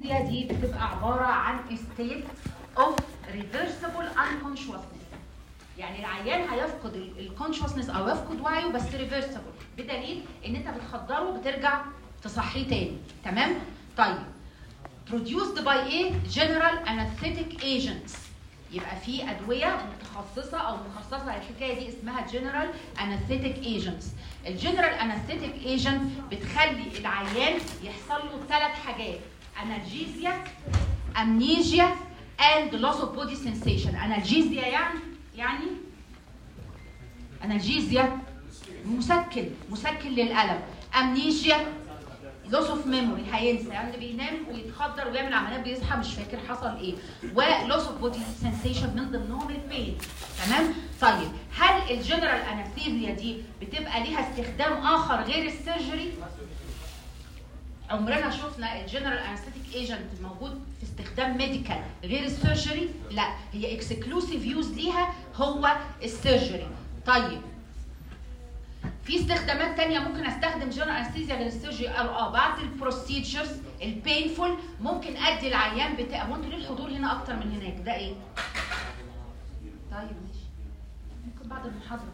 دي بتبقى عباره عن state of reversible unconsciousness يعني العيان هيفقد الكونشسنس او يفقد وعيه بس ريفرسبل بدليل ان انت بتخدره بترجع تصحيه تاني تمام طيب produced by ايه general anesthetic agents يبقى في ادويه متخصصه او مخصصه الحكايه دي اسمها general anesthetic agents الجنرال anesthetic agent بتخلي العيان يحصل له ثلاث حاجات انالجيزيا امنيجيا and loss of body sensation انالجيزيا يعني يعني انالجيزيا مسكن مسكن للالم امنيجيا لوس اوف ميموري هينسى يعني بينام ويتخدر ويعمل عمليات بيصحى مش فاكر حصل ايه ولوس اوف بودي سensation من ضمنهم البين تمام طيب هل الجنرال انستيزيا دي بتبقى ليها استخدام اخر غير السيرجري عمرنا شفنا الجنرال انستيك ايجنت موجود في استخدام ميديكال غير السيرجري لا هي اكسكلوسيف يوز ليها هو السيرجري طيب في استخدامات تانية ممكن استخدم جنرال انستيزيا غير السيرجري قالوا اه بعد البروسيجرز البينفول ممكن ادي العيان بتاع هو انتوا ليه الحضور هنا اكتر من هناك ده ايه؟ طيب ماشي ممكن بعد المحاضرة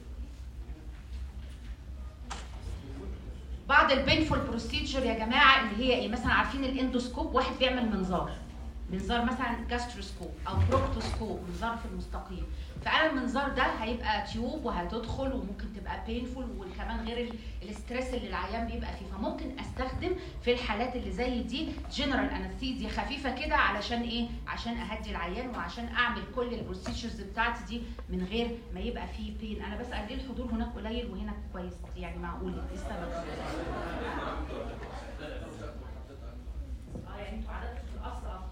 بعض البينفول بروسيجر يا جماعه اللي هي ايه مثلا عارفين الاندوسكوب واحد بيعمل منظار منظار مثلا جاستروسكوب او بروكتوسكوب منظار في المستقيم فانا المنظار ده هيبقى تيوب وهتدخل وممكن تبقى بينفول وكمان غير الاستريس اللي العيان بيبقى فيه فممكن استخدم في الحالات اللي زي دي جنرال انستيزيا خفيفه كده علشان ايه عشان اهدي العيان وعشان اعمل كل البروسيجرز بتاعتي دي من غير ما يبقى فيه بين انا بسال ليه الحضور هناك قليل وهنا كويس يعني معقول ايه السبب اه يعني انتوا عددكم في الاصل اه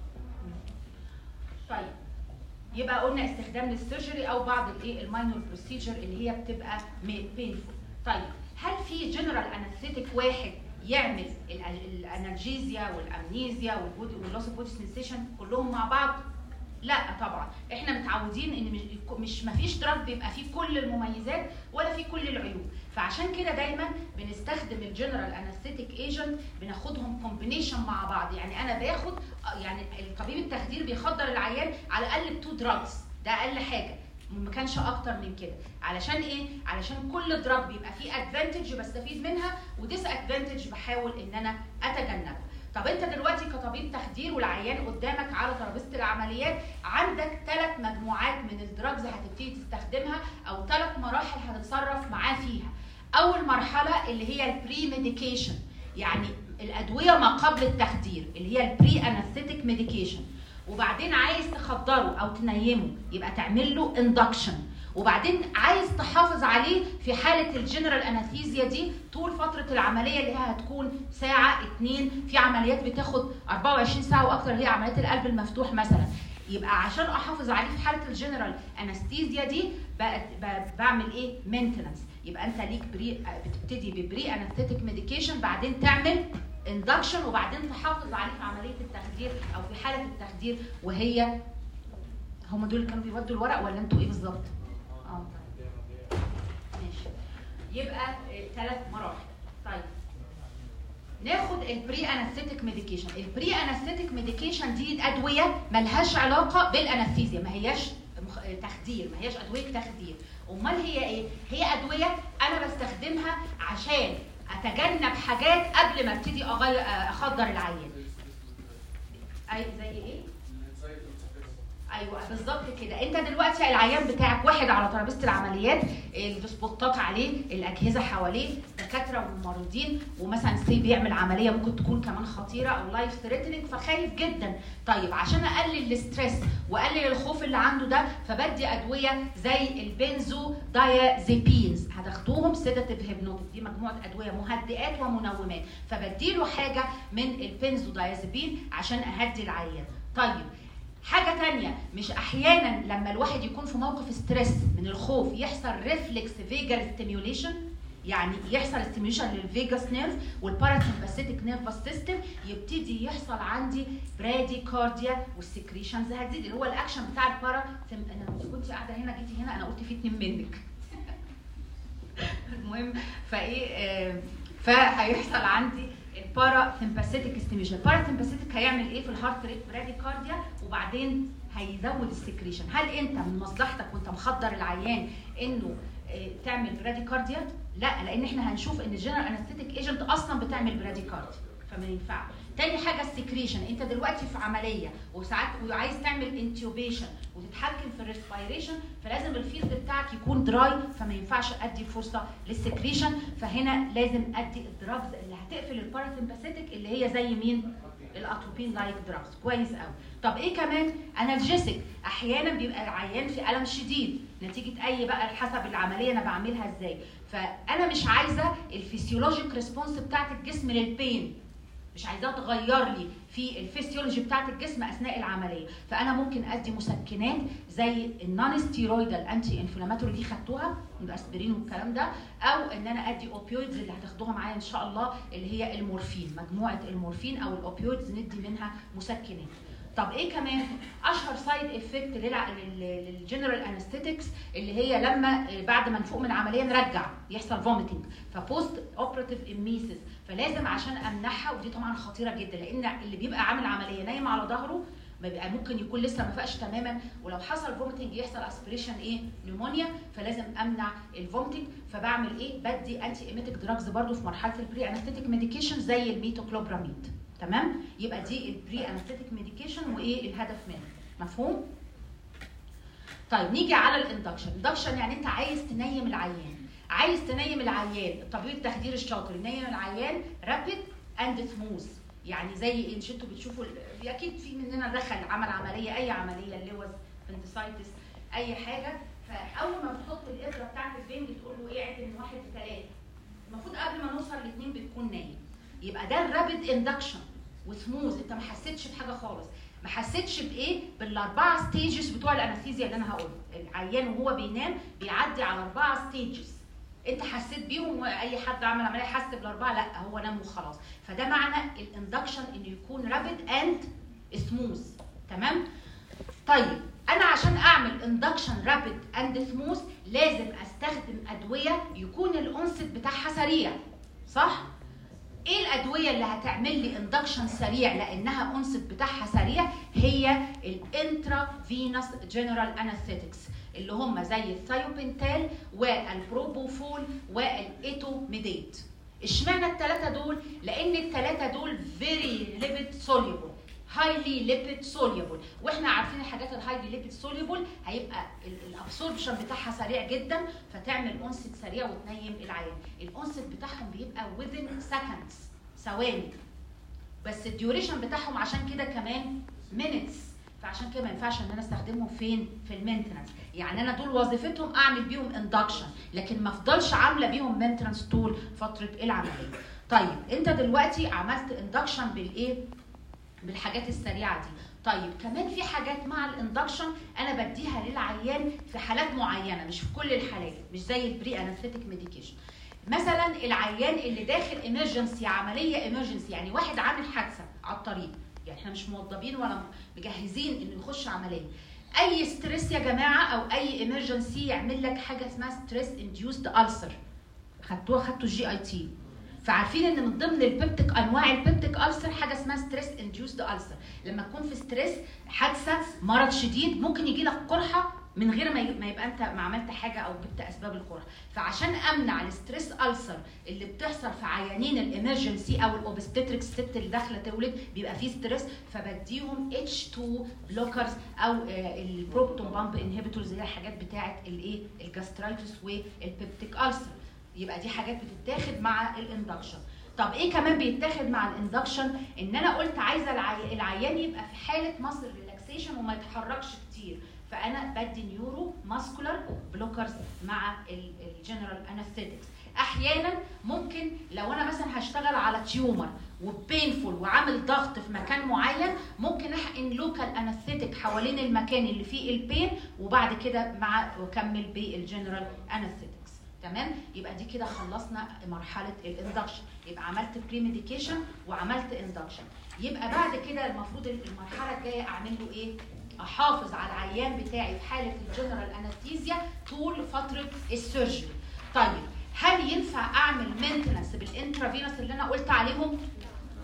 طيب يبقى قلنا استخدام للسيرجري او بعض الايه الماينور بروسيجر اللي هي بتبقى بينفول طيب هل في جنرال انستيك واحد يعمل الانالجيزيا والامنيزيا واللوس بودي سنسيشن كلهم مع بعض لا طبعا احنا متعودين ان مش مفيش دراج بيبقى فيه كل المميزات ولا فيه كل العيوب فعشان كده دايما بنستخدم الجنرال انستيك ايجنت بناخدهم كومبينيشن مع بعض يعني انا باخد يعني الطبيب التخدير بيخدر العيان على الاقل تو دراجز ده اقل حاجه ما كانش اكتر من كده علشان ايه علشان كل دراج بيبقى فيه ادفانتج بستفيد منها وديس ادفانتج بحاول ان انا اتجنبها طب انت دلوقتي كطبيب تخدير والعيان قدامك على ترابيزه العمليات عندك ثلاث مجموعات من الدراجز هتبتدي تستخدمها او ثلاث مراحل هتتصرف معاه فيها اول مرحله اللي هي البري ميديكيشن يعني الادويه ما قبل التخدير اللي هي البري انستيك ميديكيشن وبعدين عايز تخدره او تنيمه يبقى تعمل له اندكشن وبعدين عايز تحافظ عليه في حاله الجنرال انستيزيا دي طول فتره العمليه اللي هي هتكون ساعه اتنين في عمليات بتاخد 24 ساعه واكتر هي عمليات القلب المفتوح مثلا يبقى عشان احافظ عليه في حاله الجنرال انستيزيا دي بعمل ايه مينتنس يبقى انت ليك بري بتبتدي ببري انستيك ميديكيشن بعدين تعمل اندكشن وبعدين تحافظ عليه في عمليه التخدير او في حاله التخدير وهي هم دول اللي كانوا بيودوا الورق ولا انتوا ايه بالظبط؟ اه ماشي يبقى ثلاث مراحل طيب ناخد البري انستيك ميديكيشن البري انستيك ميديكيشن دي ادويه ملهاش علاقه بالانستيزيا ما هياش تخدير ما هياش ادويه تخدير امال هي ايه هي ادويه انا بستخدمها عشان اتجنب حاجات قبل ما ابتدي اخدر العيان اي زي ايه ايوه بالظبط كده انت دلوقتي العيان بتاعك واحد على ترابيزه العمليات السبوتات عليه الاجهزه حواليه دكاتره وممرضين ومثلا سي بيعمل عمليه ممكن تكون كمان خطيره او لايف ثريتنينج فخايف جدا طيب عشان اقلل الاستريس واقلل الخوف اللي عنده ده فبدي ادويه زي البنزو دايازيبينز هتاخدوهم سيداتيف هيبنوتيك دي مجموعه ادويه مهدئات ومنومات فبديله حاجه من البنزو دايازيبين عشان اهدي العيان طيب حاجه تانية مش احيانا لما الواحد يكون في موقف ستريس من الخوف يحصل ريفلكس فيجر ستيميوليشن يعني يحصل ستيميوليشن للفيجاس نيرف والباراسمباثيك نيرفس سيستم يبتدي يحصل عندي برادي كارديا والسكريشنز هتزيد اللي هو الاكشن بتاع البارا انا كنت قاعده هنا جيتي هنا انا قلت في اتنين منك المهم فايه آه فهيحصل عندي الباراسمباثيتك ستيميشن الباراسمباثيتك هيعمل ايه في الهارت ريت براديكارديا وبعدين هيزود السكريشن هل انت من مصلحتك وانت مخدر العيان انه آه، تعمل براديكارديا لا لان احنا هنشوف ان الجنرال انستيتيك ايجنت اصلا بتعمل براديكارديا فما ينفعش تاني حاجه السكريشن انت دلوقتي في عمليه وساعات وعايز تعمل انتيوبيشن وتتحكم في الريسبيريشن فلازم الفيلد بتاعك يكون دراي فما ينفعش ادي فرصه للسكريشن فهنا لازم ادي الدراجز اللي هتقفل الباراسمباثيتك اللي هي زي مين الاتروبين لايك دراجز كويس قوي طب ايه كمان انالجيسك احيانا بيبقى العيان في الم شديد نتيجه اي بقى حسب العمليه انا بعملها ازاي فانا مش عايزه الفسيولوجيك ريسبونس بتاعت الجسم للبين مش عايزاها تغير لي في الفسيولوجي بتاعت الجسم اثناء العمليه فانا ممكن ادي مسكنات زي النون ستيرويدال انتي انفلاماتوري دي خدتوها الاسبرين والكلام ده او ان انا ادي اوبيويدز اللي هتاخدوها معايا ان شاء الله اللي هي المورفين مجموعه المورفين او الاوبيويدز ندي منها مسكنات طب ايه كمان اشهر سايد افكت للجنرال انستيتكس اللي هي لما بعد ما نفوق من العمليه نرجع يحصل فوميتنج فبوست اوبراتيف اميسيس فلازم عشان امنعها ودي طبعا خطيره جدا لان اللي بيبقى عامل عمليه نايم على ظهره ما بيبقى ممكن يكون لسه ما فاقش تماما ولو حصل فوميتنج يحصل اسبريشن ايه نيمونيا فلازم امنع الفوميتنج فبعمل ايه بدي انتي ايميتيك دراجز برضو في مرحله البري انستيتيك ميديكيشن زي الميتوكلوبراميد تمام يبقى دي البري انستيتيك ميديكيشن وايه الهدف منه مفهوم طيب نيجي على الاندكشن الاندكشن يعني انت عايز تنيم العيان عايز تنيم العيان الطبيب التخدير الشاطر ينيم العيان رابيد اند سموث يعني زي ايه مش انتوا بتشوفوا اكيد في مننا دخل عمل عمليه اي عمليه اللوز بنتسايتس اي حاجه فاول ما بتحط الابره بتاعت الفين بتقول له ايه عد من واحد لثلاثه المفروض قبل ما نوصل لاثنين بتكون نايم يبقى ده الرابيد اندكشن وسموث انت ما حسيتش بحاجه خالص ما حسيتش بايه بالاربعه ستيجز بتوع الانستيزيا اللي انا هقولها العيان وهو بينام بيعدي على اربعه ستيجز انت حسيت بيهم واي حد عمل عمليه حس بالاربعه لا هو نام وخلاص فده معنى الاندكشن انه يكون رابيد اند سموث تمام طيب انا عشان اعمل اندكشن رابيد اند سموث لازم استخدم ادويه يكون الانست بتاعها سريع صح ايه الادويه اللي هتعمل لي اندكشن سريع لانها انست بتاعها سريع هي الانترا فينوس جنرال انستيتكس اللي هم زي الثايوبنتال والبروبوفول والايتوميديت اشمعنى الثلاثه دول لان الثلاثه دول فيري ليبيد سوليبل هايلي ليبيد سوليبل واحنا عارفين الحاجات الهايلي ليبيد سوليبل هيبقى الابسوربشن بتاعها سريع جدا فتعمل انست سريع وتنيم العيان الانست بتاعهم بيبقى within seconds ثواني بس الديوريشن بتاعهم عشان كده كمان minutes فعشان كده ما ينفعش ان انا استخدمهم فين في المينتنس يعني انا دول وظيفتهم اعمل بيهم اندكشن لكن ما افضلش عامله بيهم مينتنس طول فتره العمليه طيب انت دلوقتي عملت اندكشن بالايه بالحاجات السريعه دي طيب كمان في حاجات مع الاندكشن انا بديها للعيان في حالات معينه مش في كل الحالات مش زي البري انستيك ميديكيشن مثلا العيان اللي داخل ايمرجنسي عمليه ايمرجنسي يعني واحد عامل حادثه على الطريق يعني احنا مش موظفين ولا مجهزين ان نخش عمليه اي ستريس يا جماعه او اي ايمرجنسي يعمل لك حاجه اسمها ستريس انديوسد السر خدتوها خدتوا الجي اي تي فعارفين ان من ضمن البيبتيك انواع البيبتيك السر حاجه اسمها ستريس انديوسد السر لما تكون في ستريس حادثه مرض شديد ممكن يجي لك قرحه من غير ما يبقى انت ما عملت حاجه او جبت اسباب القرحه فعشان امنع الستريس السر اللي بتحصل في عيانين الامرجنسي او الاوبستريكس الست اللي داخله تولد بيبقى فيه ستريس فبديهم اتش 2 بلوكرز او البروبتون بامب انهبيتورز اللي هي الحاجات بتاعه الايه الجاسترايتس والبيبتيك السر يبقى دي حاجات بتتاخد مع الاندكشن طب ايه كمان بيتاخد مع الاندكشن ان انا قلت عايزه العي... العيان يبقى في حاله مصر ريلاكسيشن وما يتحركش كتير فانا بدي نيورو ماسكولار بلوكرز مع الجنرال انستيتكس احيانا ممكن لو انا مثلا هشتغل على تيومر وبينفول وعامل ضغط في مكان معين ممكن احقن لوكال انستيتك حوالين المكان اللي فيه البين وبعد كده مع واكمل بالجنرال انستيتكس تمام يبقى دي كده خلصنا مرحله الاندكشن يبقى عملت بري ميديكيشن وعملت اندكشن يبقى بعد كده المفروض المرحله الجايه اعمل له ايه احافظ على العيان بتاعي في حاله الجنرال انستيزيا طول فتره السيرجري طيب هل ينفع اعمل مينتنس بالانترافينوس اللي انا قلت عليهم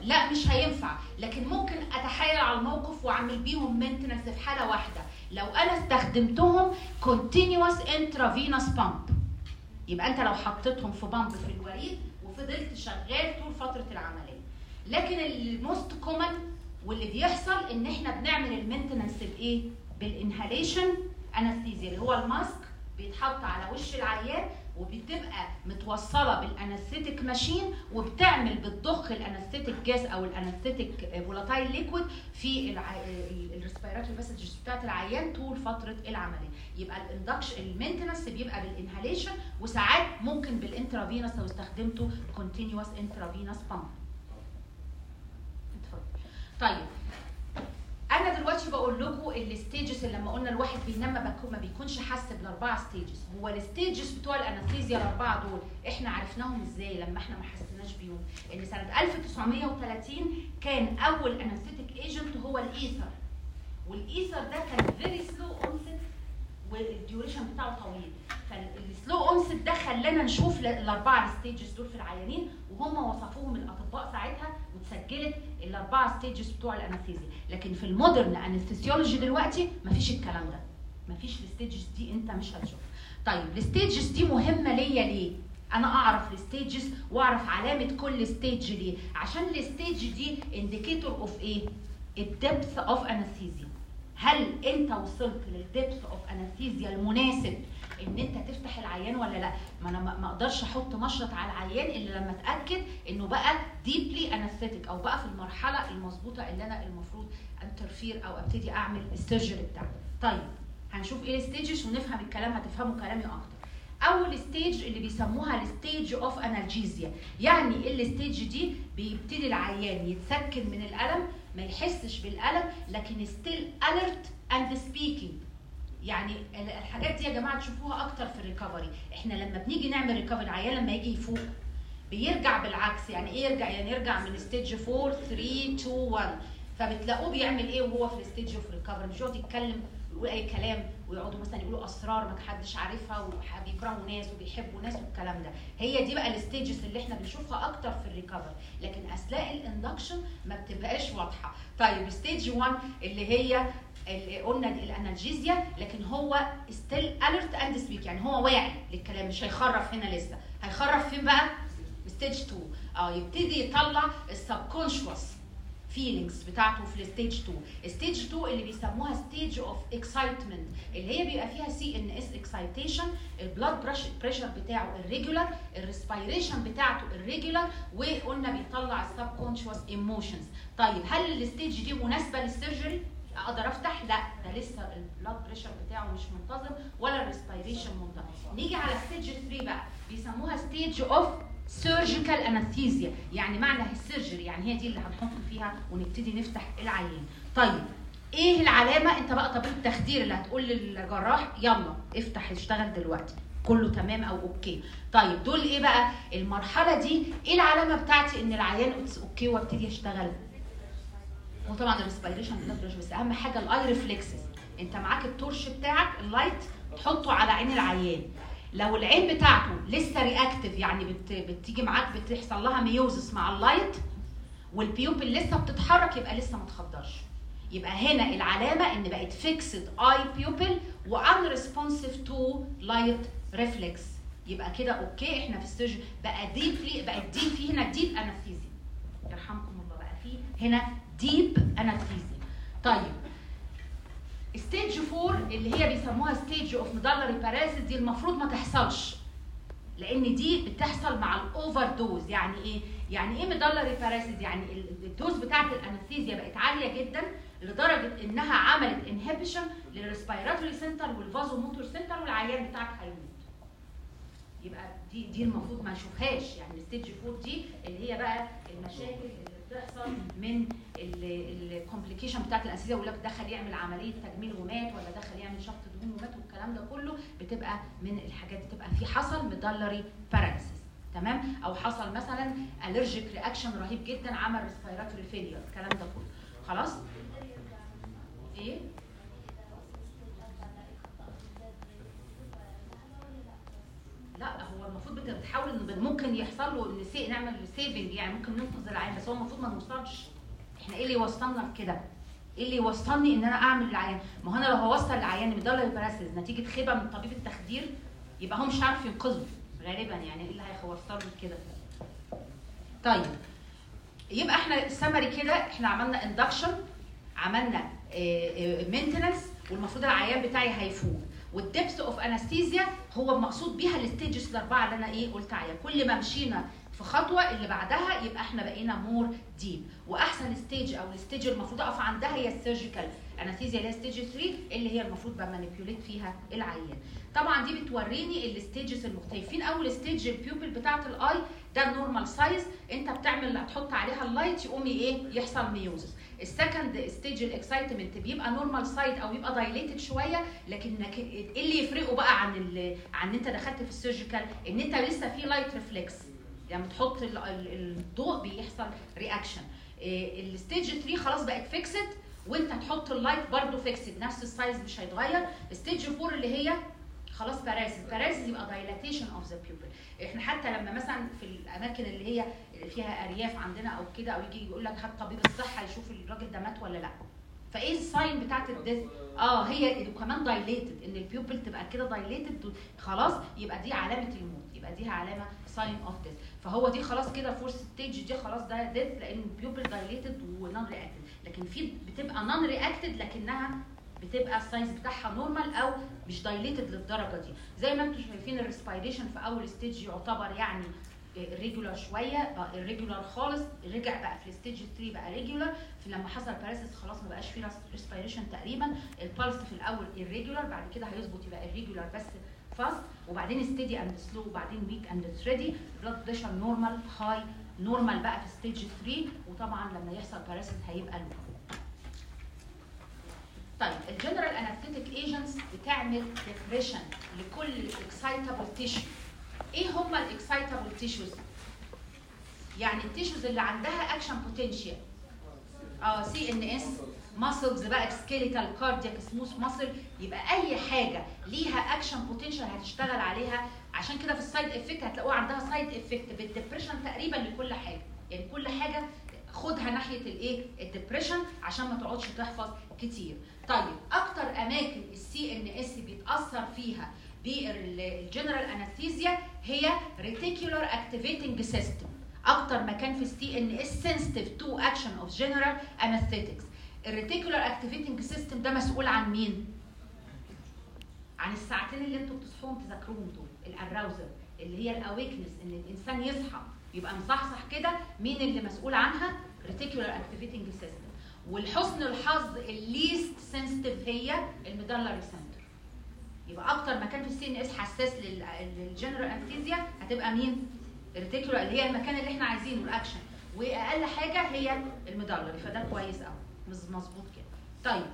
لا مش هينفع لكن ممكن اتحايل على الموقف واعمل بيهم مينتنس في حاله واحده لو انا استخدمتهم continuous intravenous pump يبقى انت لو حطيتهم في بامب في الوريد وفضلت شغال طول فتره العمليه لكن الموست كومن واللي بيحصل ان احنا بنعمل المينتنس بايه بالانهاليشن انستيزيا اللي هو الماسك بيتحط على وش العيان وبتبقى متوصله بالانستيك ماشين وبتعمل بتضخ الانستيك جاز او الانستيك فولاتايل ليكويد في الريسبيراتوري باسجز بتاعت العيان طول فتره العمليه يبقى الاندكشن المينتنس بيبقى بالانهاليشن وساعات ممكن بالانترافينوس لو استخدمته كونتينوس انترافينوس بامب طيب انا دلوقتي بقول لكم الستيجز اللي لما قلنا الواحد بينام ما بيكون- ما بيكونش حاسس بالاربعه ستيجز هو الستيجز بتوع الانستيزيا الاربعه دول احنا عرفناهم ازاي لما احنا ما حسيناش بيهم ان سنه 1930 كان اول انستيتيك ايجنت هو الايثر والايثر ده كان فيري سلو اونست والديوريشن بتاعه طويل فالسلو اونست ده خلانا نشوف ال- الاربعه ستيجز دول في العيانين وهم وصفوهم الاطباء ساعتها واتسجلت الاربعه ستيجز بتوع الانستيزيا لكن في المودرن انستيزيولوجي دلوقتي مفيش الكلام ده مفيش الستيجز دي انت مش هتشوفها طيب الستيجز دي مهمه ليا ليه انا اعرف الستيجز واعرف علامه كل ستيج ليه عشان الستيج دي انديكيتور اوف ايه الدبث اوف انستيزيا هل انت وصلت للدبث اوف انستيزيا المناسب ان انت تفتح العيان ولا لا ما انا ما ما اقدرش احط مشرط على العيان الا لما اتاكد انه بقى ديبلي انستيك او بقى في المرحله المظبوطه اللي انا المفروض انترفير او ابتدي اعمل السيرجري بتاعتي طيب هنشوف ايه الستيجز ونفهم الكلام هتفهموا كلامي اكتر اول ستيج اللي بيسموها الستيج اوف انالجيزيا يعني ايه الستيج دي بيبتدي العيان يتسكن من الالم ما يحسش بالالم لكن ستيل اليرت اند سبيكينج يعني ال- الحاجات دي يا جماعه تشوفوها اكتر في الريكفري احنا لما بنيجي نعمل ريكفري العيان لما يجي يفوق بيرجع بالعكس يعني ايه يرجع يعني يرجع من ستيج 4 3 2 1 فبتلاقوه بيعمل ايه وهو في الستيج اوف ريكفري مش يقعد يتكلم ويقول اي كلام ويقعدوا مثلا يقولوا اسرار ما حدش عارفها وبيكرهوا ناس وبيحبوا ناس والكلام ده هي دي بقى الستيجز اللي احنا بنشوفها اكتر في الريكفري لكن اثناء الاندكشن ما بتبقاش واضحه طيب ستيج 1 اللي هي اللي قلنا دي الانالجيزيا لكن هو ستيل اليرت اند سبيك يعني هو واعي للكلام مش هيخرف هنا لسه هيخرف فين بقى ستيج 2 اه يبتدي يطلع السبكونشوس فيلينجز بتاعته في الستيج 2 ستيج 2 اللي بيسموها ستيج اوف اكسايتمنت اللي هي بيبقى فيها سي ان اس اكسايتيشن البلاد بريشر بتاعه الريجولار الريسبيريشن بتاعته الريجولار وقلنا بيطلع السبكونشوس ايموشنز طيب هل الستيج دي مناسبه للسيرجري اقدر افتح لا ده لسه البلاد بريشر بتاعه مش منتظم ولا الريسبيريشن منتظم نيجي على ستيج 3 بقى بيسموها ستيج اوف سيرجيكال انستيزيا يعني معنى السيرجري يعني هي دي اللي هنحط فيها ونبتدي نفتح العيان طيب ايه العلامه انت بقى طبيب التخدير اللي هتقول للجراح يلا افتح اشتغل دلوقتي كله تمام او اوكي طيب دول ايه بقى المرحله دي ايه العلامه بتاعتي ان العيان اوكي وابتدي اشتغل وطبعا الريسبيريشن بلاد بس اهم حاجه الاي ريفلكسز انت معاك التورش بتاعك اللايت تحطه على عين العيان لو العين بتاعته لسه رياكتيف يعني بت... بتيجي معاك بتحصل لها ميوزس مع اللايت والبيوبل لسه بتتحرك يبقى لسه ما تخدرش يبقى هنا العلامه ان بقت فيكسد اي بيوبل وان ريسبونسيف تو لايت ريفلكس يبقى كده اوكي احنا في السيرج بقى ديبلي بقى ديب في هنا ديب انستيزيا يرحمكم الله بقى في هنا ديب انستيزيا طيب ستيج 4 اللي هي بيسموها ستيج اوف ميدالري باراسيس دي المفروض ما تحصلش لان دي بتحصل مع الاوفر دوز يعني ايه يعني ايه ميدالري باراسيس يعني الدوز بتاعت الانستيزيا بقت عاليه جدا لدرجه انها عملت انهبيشن للريسبيراتوري سنتر والفازو موتور سنتر والعيان بتاعك هيموت يبقى دي دي المفروض ما نشوفهاش يعني الستيج 4 دي اللي هي بقى المشاكل اللي بتحصل من الكومبليكيشن بتاعت الانستيزيا يقول لك دخل يعمل عمليه تجميل ومات ولا دخل يعمل شفط دهون ومات والكلام ده كله بتبقى من الحاجات دي تبقى في حصل ميدالري باراليسيس تمام او حصل مثلا الرجيك رياكشن رهيب جدا عمل ريسبيراتوري فيلير الكلام ده كله خلاص ايه لا هو المفروض بت- بنحاول ان ممكن يحصل له ان سي نعمل سيفنج يعني ممكن ننقذ العيان بس هو المفروض ما نوصلش احنا ايه اللي يوصلنا لكده؟ ايه اللي يوصلني ان انا اعمل العيان؟ ما هو انا لو هوصل العيان ميدالر باراسيس نتيجه خيبه من طبيب التخدير يبقى هو مش عارف ينقذه غالبا يعني ايه اللي هيوصله لكده؟ طيب يبقى احنا السمري كده احنا عملنا اندكشن عملنا مينتنس والمفروض العيان بتاعي هيفوق والدبس اوف انستيزيا هو المقصود بيها الستيجز الاربعه اللي انا ايه قلت عليها كل ما مشينا في خطوه اللي بعدها يبقى احنا بقينا مور ديب واحسن ستيج او الستيج المفروض اقف عندها هي السيرجيكال انستيزيا اللي هي ستيج 3 اللي هي المفروض بمانيبيوليت فيها العيان طبعا دي بتوريني الستيجز المختلفين اول ستيج البيوبل بتاعه الاي ده النورمال سايز انت بتعمل هتحط عليها اللايت يقوم ايه يحصل ميوزس السكند ستيج الاكسايتمنت بيبقى نورمال سايد او يبقى دايليتد شويه لكن ايه اللي يفرقه بقى عن ال... عن انت دخلت في السيرجيكال ان انت لسه في لايت ريفلكس يعني بتحط الضوء بيحصل رياكشن الستيج 3 خلاص بقت فيكسد وانت تحط اللايت برضه فيكسد نفس السايز مش هيتغير ستيج 4 اللي هي خلاص باراسيس باراسيس يبقى دايلاتيشن اوف ذا بيوبل احنا حتى لما مثلا في الاماكن اللي هي فيها ارياف عندنا او كده او يجي يقول لك هات طبيب الصحه يشوف الراجل ده مات ولا لا فايه الساين بتاعت الديث اه هي كمان دايليتد ان البيوبل تبقى كده دايليتد خلاص يبقى دي علامه الموت يبقى دي علامه ساين اوف ديث فهو دي خلاص كده فور ستيج دي خلاص ده ديث لان البيوبل دايليتد ونون رياكتد لكن في بتبقى نون رياكتد لكنها بتبقى السايز بتاعها نورمال او مش دايليتد للدرجه دي زي ما انتم شايفين الريسبيريشن في اول ستيج يعتبر يعني ريجولار شويه بقى الريجولار خالص رجع بقى في الستيج 3 بقى ريجولار في لما حصل باراسيس خلاص ما بقاش فيه ريسبيريشن تقريبا البلس في الاول الريجولار بعد كده هيظبط يبقى الريجولار بس فاست وبعدين ستيدي اند سلو وبعدين ويك اند ثريدي بلاد بريشر نورمال هاي نورمال بقى في ستيج 3 وطبعا لما يحصل باراسيس هيبقى لو طيب الجنرال انستيتيك ايجنتس بتعمل ديبريشن لكل الاكسايتابل تيشو ايه هم الاكسايتابل تيشوز يعني التيشوز اللي عندها اكشن بوتنشال اه سي ان اس ماسلز بقى سكيليتال كاردياك سموث ماسل يبقى اي حاجه ليها اكشن بوتنشال هتشتغل عليها عشان كده في السايد افكت هتلاقوها عندها سايد افكت بالدبريشن تقريبا لكل حاجه يعني كل حاجه خدها ناحيه الايه الدبريشن عشان ما تقعدش تحفظ كتير طيب اكتر اماكن السي ان اس بيتاثر فيها بالجنرال انستيزيا هي ريتيكولار اكتيفيتنج سيستم اكتر مكان في السي ان اس سنسيتيف تو اكشن اوف جنرال انستيتكس الريتيكولار اكتيفيتنج سيستم ده مسؤول عن مين عن الساعتين اللي انتوا بتصحوهم تذاكروهم دول الاراوزل اللي هي الاويكنس ان الانسان يصحى يبقى مصحصح كده مين اللي مسؤول عنها ريتيكولار اكتيفيتنج سيستم والحسن الحظ الليست سنسيتيف هي الميدالري سنتر يبقى اكتر مكان في السي ان اس حساس للجنرال انستيزيا هتبقى مين الريتيكولار اللي هي المكان اللي احنا عايزينه الاكشن واقل حاجه هي الميدالري فده كويس قوي مظبوط كده طيب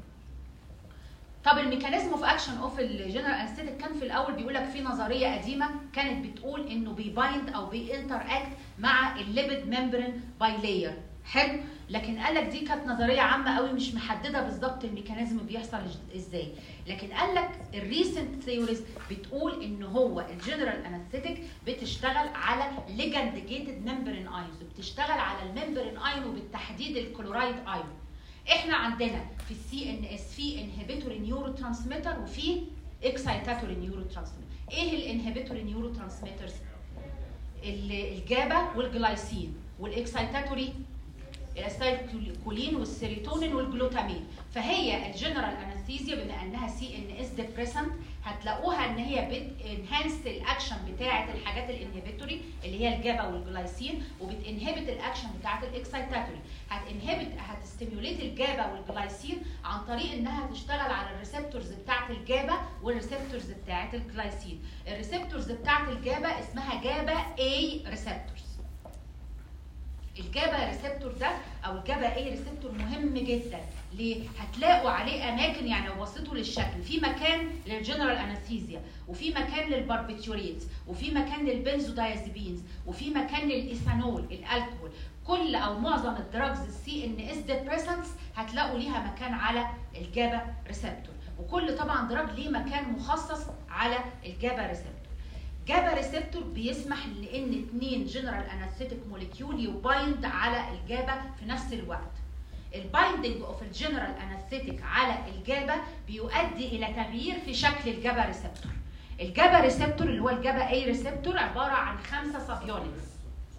طب الميكانيزم اوف اكشن اوف الجنرال انستيتيك كان في الاول بيقول لك في نظريه قديمه كانت بتقول انه بيبايند او بينتر اكت مع الليبيد ممبرين باي لاير حلو لكن قال لك دي كانت نظريه عامه قوي مش محدده بالظبط الميكانيزم بيحصل ازاي لكن قال لك الريسنت ثيوريز بتقول ان هو الجنرال انستيتيك بتشتغل على ليجند جيتد ممبرين ايونز بتشتغل على الممبرين ايون وبالتحديد الكلورايد ايون احنا عندنا في السي ان اس في انهبيتوري نيورو ترانسميتر وفي اكسايتاتوري نيورو ترانسميتر ايه الانهبيتوري نيورو ترانسميترز الجابا والجلايسين والاكسايتاتوري الاسيتيلكولين والسيروتونين والجلوتامين فهي الجنرال انستيزيا بما انها سي ان اس ديبريسنت هتلاقوها ان هي بتنهانس الاكشن بتاعه الحاجات الانهبيتوري اللي هي الجابا والجلايسين وبتنهبت الاكشن بتاعه الاكسايتاتوري هتنهبت هتستيموليت الجابا والجلايسين عن طريق انها تشتغل على الريسبتورز بتاعه الجابا والريسبتورز بتاعه الجلايسين الريسبتورز بتاعه الجابا اسمها جابا اي ريسبتورز الجابا ريسبتور ده او الجابا اي ريسبتور مهم جدا ليه؟ هتلاقوا عليه اماكن يعني لو بصيتوا للشكل في مكان للجنرال انستيزيا وفي مكان للباربيتوريتس وفي مكان للبنزودايازيبينز وفي مكان للايثانول الالكول كل او معظم الدراجز السي ان اس ديبريسنتس هتلاقوا ليها مكان على الجابا ريسبتور وكل طبعا دراج ليه مكان مخصص على الجابا ريسبتور جابا ريسبتور بيسمح لان اثنين جنرال انستيك موليكيول يبايند على الجابا في نفس الوقت البايندنج اوف الجنرال انستيك على الجابا بيؤدي الى تغيير في شكل الجابا ريسبتور الجابا ريسبتور اللي هو الجابا اي ريسبتور عباره عن خمسه سب يونتس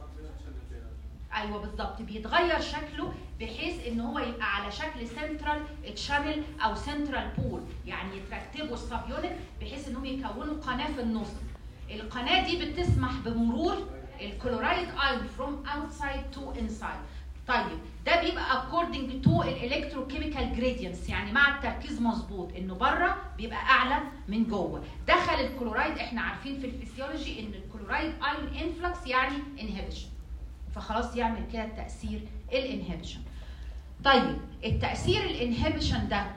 ايوه بالظبط بيتغير شكله بحيث ان هو يبقى على شكل سنترال تشانل او سنترال بول يعني يترتبوا السب يونت بحيث انهم يكونوا قناه في النص القناه دي بتسمح بمرور الكلورايد ايون فروم اوتسايد تو انسايد طيب ده بيبقى according to الالكتروكيميكال جريدينتس يعني مع التركيز مظبوط انه بره بيبقى اعلى من جوه دخل الكلورايد احنا عارفين في الفسيولوجي ان الكلورايد ايون انفلكس يعني انهبيشن فخلاص يعمل كده التاثير الانهبيشن طيب التاثير الانهبيشن ده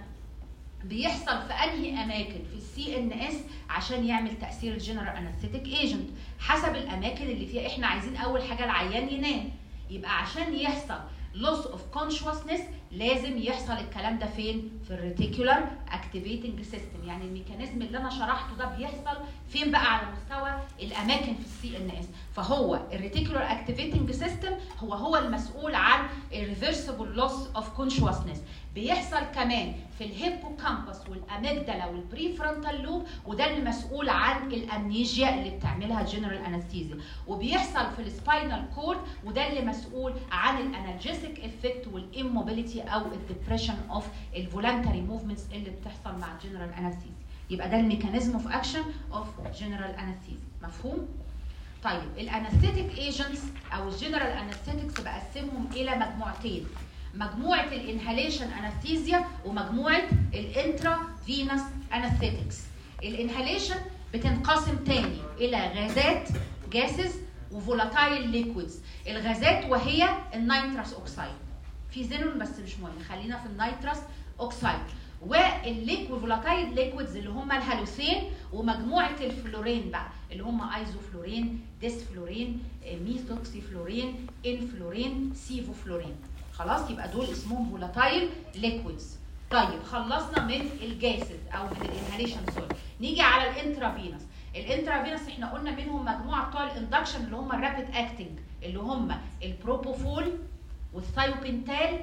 بيحصل في انهي اماكن في السي ان اس عشان يعمل تاثير الجنرال انستيك ايجنت حسب الاماكن اللي فيها احنا عايزين اول حاجه العيان ينام يبقى عشان يحصل loss of consciousness لازم يحصل الكلام ده فين؟ في الريتيكولار اكتيفيتنج سيستم يعني الميكانيزم اللي انا شرحته ده بيحصل فين بقى على مستوى الاماكن في السي ان اس فهو الريتيكولار اكتيفيتنج سيستم هو هو المسؤول عن الريفرسبل لوس اوف كونشوسنس بيحصل كمان في الهيبوكامبس والاميجدالا والبريفرونتال لوب وده اللي مسؤول عن الامنيجيا اللي بتعملها الجنرال انستيزيا وبيحصل في السباينال كورد وده اللي مسؤول عن الانالجيسيك افكت والاموبيليتي او الدبريشن اوف الفولنتري موفمنتس اللي بتحصل مع الجنرال انستيزيا يبقى ده الميكانيزم اوف اكشن اوف جنرال انستيزيا مفهوم طيب الانستيتيك ايجنتس او الجنرال انستيتكس بقسمهم الى مجموعتين مجموعه الانهاليشن انستيزيا ومجموعه الانترا فينس انستيتكس الانهاليشن بتنقسم تاني الى غازات جاسز وفولاتايل ليكويدز الغازات وهي النيترس اوكسايد في زينون بس مش مهم خلينا في النيترس اوكسايد والليكويد فولاتايل ليكويدز اللي هم الهالوثين ومجموعه الفلورين بقى اللي هم ايزوفلورين ديسفلورين ميثوكسيفلورين انفلورين سيفوفلورين خلاص يبقى دول اسمهم فولاتايل ليكويدز طيب خلصنا من الجاسز او من الانهاليشن سوري نيجي على الانترافينوس الانترافينوس احنا قلنا منهم مجموعه بتوع الاندكشن اللي هم الرابيد اكتنج اللي هم البروبوفول والثايوبنتال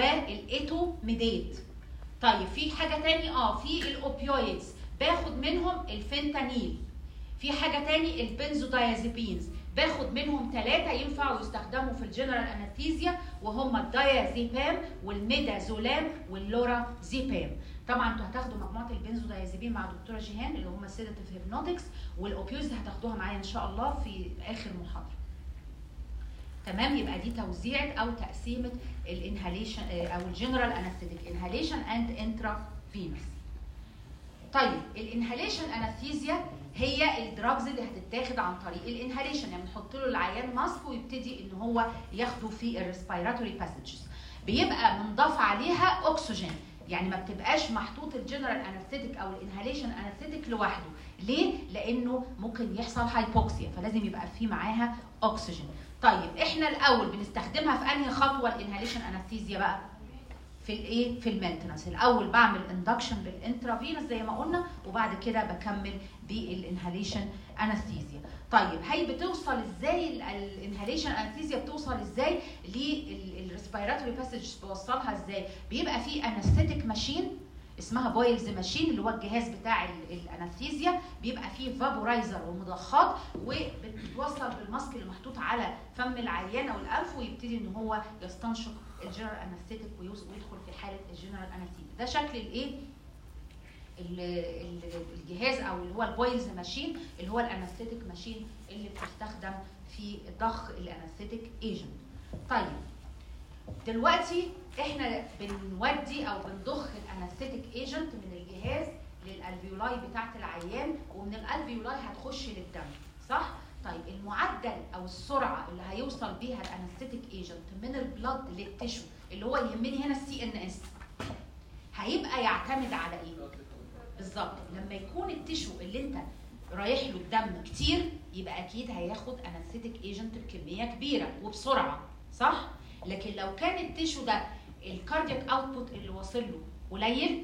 والايتوميديت طيب في حاجه تاني اه في الاوبيويدز باخد منهم الفنتانيل في حاجه تاني البنزودايازيبينز باخد منهم ثلاثه ينفعوا يستخدموا في الجنرال انستيزيا وهم الدايازيبام والميدازولام واللورازيبام طبعا انتوا هتاخدوا مجموعه البنزودايازيبين مع دكتوره جيهان اللي هم السيداتيف هيبنوتكس والاوبيوز هتاخدوها معايا ان شاء الله في اخر محاضره تمام يبقى دي توزيعه او تقسيمه الانهاليشن او الجنرال انستيك انهاليشن اند انترا فينوس طيب الانهاليشن انستيزيا هي الدراجز اللي هتتاخد عن طريق الانهاليشن يعني بنحط له العيان ماسك ويبتدي ان هو ياخده في الريسبيراتوري باسجز بيبقى منضاف عليها اكسجين يعني ما بتبقاش محطوط الجنرال انستيك او الانهاليشن انستيك لوحده ليه لانه ممكن يحصل هايبوكسيا فلازم يبقى في معاها اكسجين طيب احنا الاول بنستخدمها في انهي خطوه الانهاليشن انستيزيا بقى في الايه في المينتنس الاول بعمل اندكشن بالانترافينوس زي ما قلنا وبعد كده بكمل بالانهاليشن انستيزيا طيب هي بتوصل ازاي الانهاليشن انستيزيا بتوصل ازاي للريسبيراتوري باسج بوصلها ازاي بيبقى في انستيتيك ماشين اسمها بويلز ماشين اللي هو الجهاز بتاع الانستيزيا بيبقى فيه فابورايزر ومضخات وبتتوصل بالماسك اللي محطوط على فم العيان او الانف ويبتدي ان هو يستنشق الجنرال انستيتيك ويدخل في حاله الجنرال انستيزيا ده شكل الايه الجهاز او اللي هو البويلز ماشين اللي هو الانستيتيك ماشين اللي بتستخدم في ضخ الانستيتيك ايجنت طيب دلوقتي احنا بنودي او بنضخ الانستيتيك ايجنت من الجهاز للالفيولاي بتاعت العيان ومن الالفيولاي هتخش للدم صح طيب المعدل او السرعه اللي هيوصل بيها الانستيتيك ايجنت من البلد للتشو اللي هو يهمني هنا السي ان اس هيبقى يعتمد على ايه بالظبط لما يكون التشو اللي انت رايح له الدم كتير يبقى اكيد هياخد انستيتيك ايجنت بكميه كبيره وبسرعه صح لكن لو كان التشو ده الكاردياك اوتبوت اللي واصل له قليل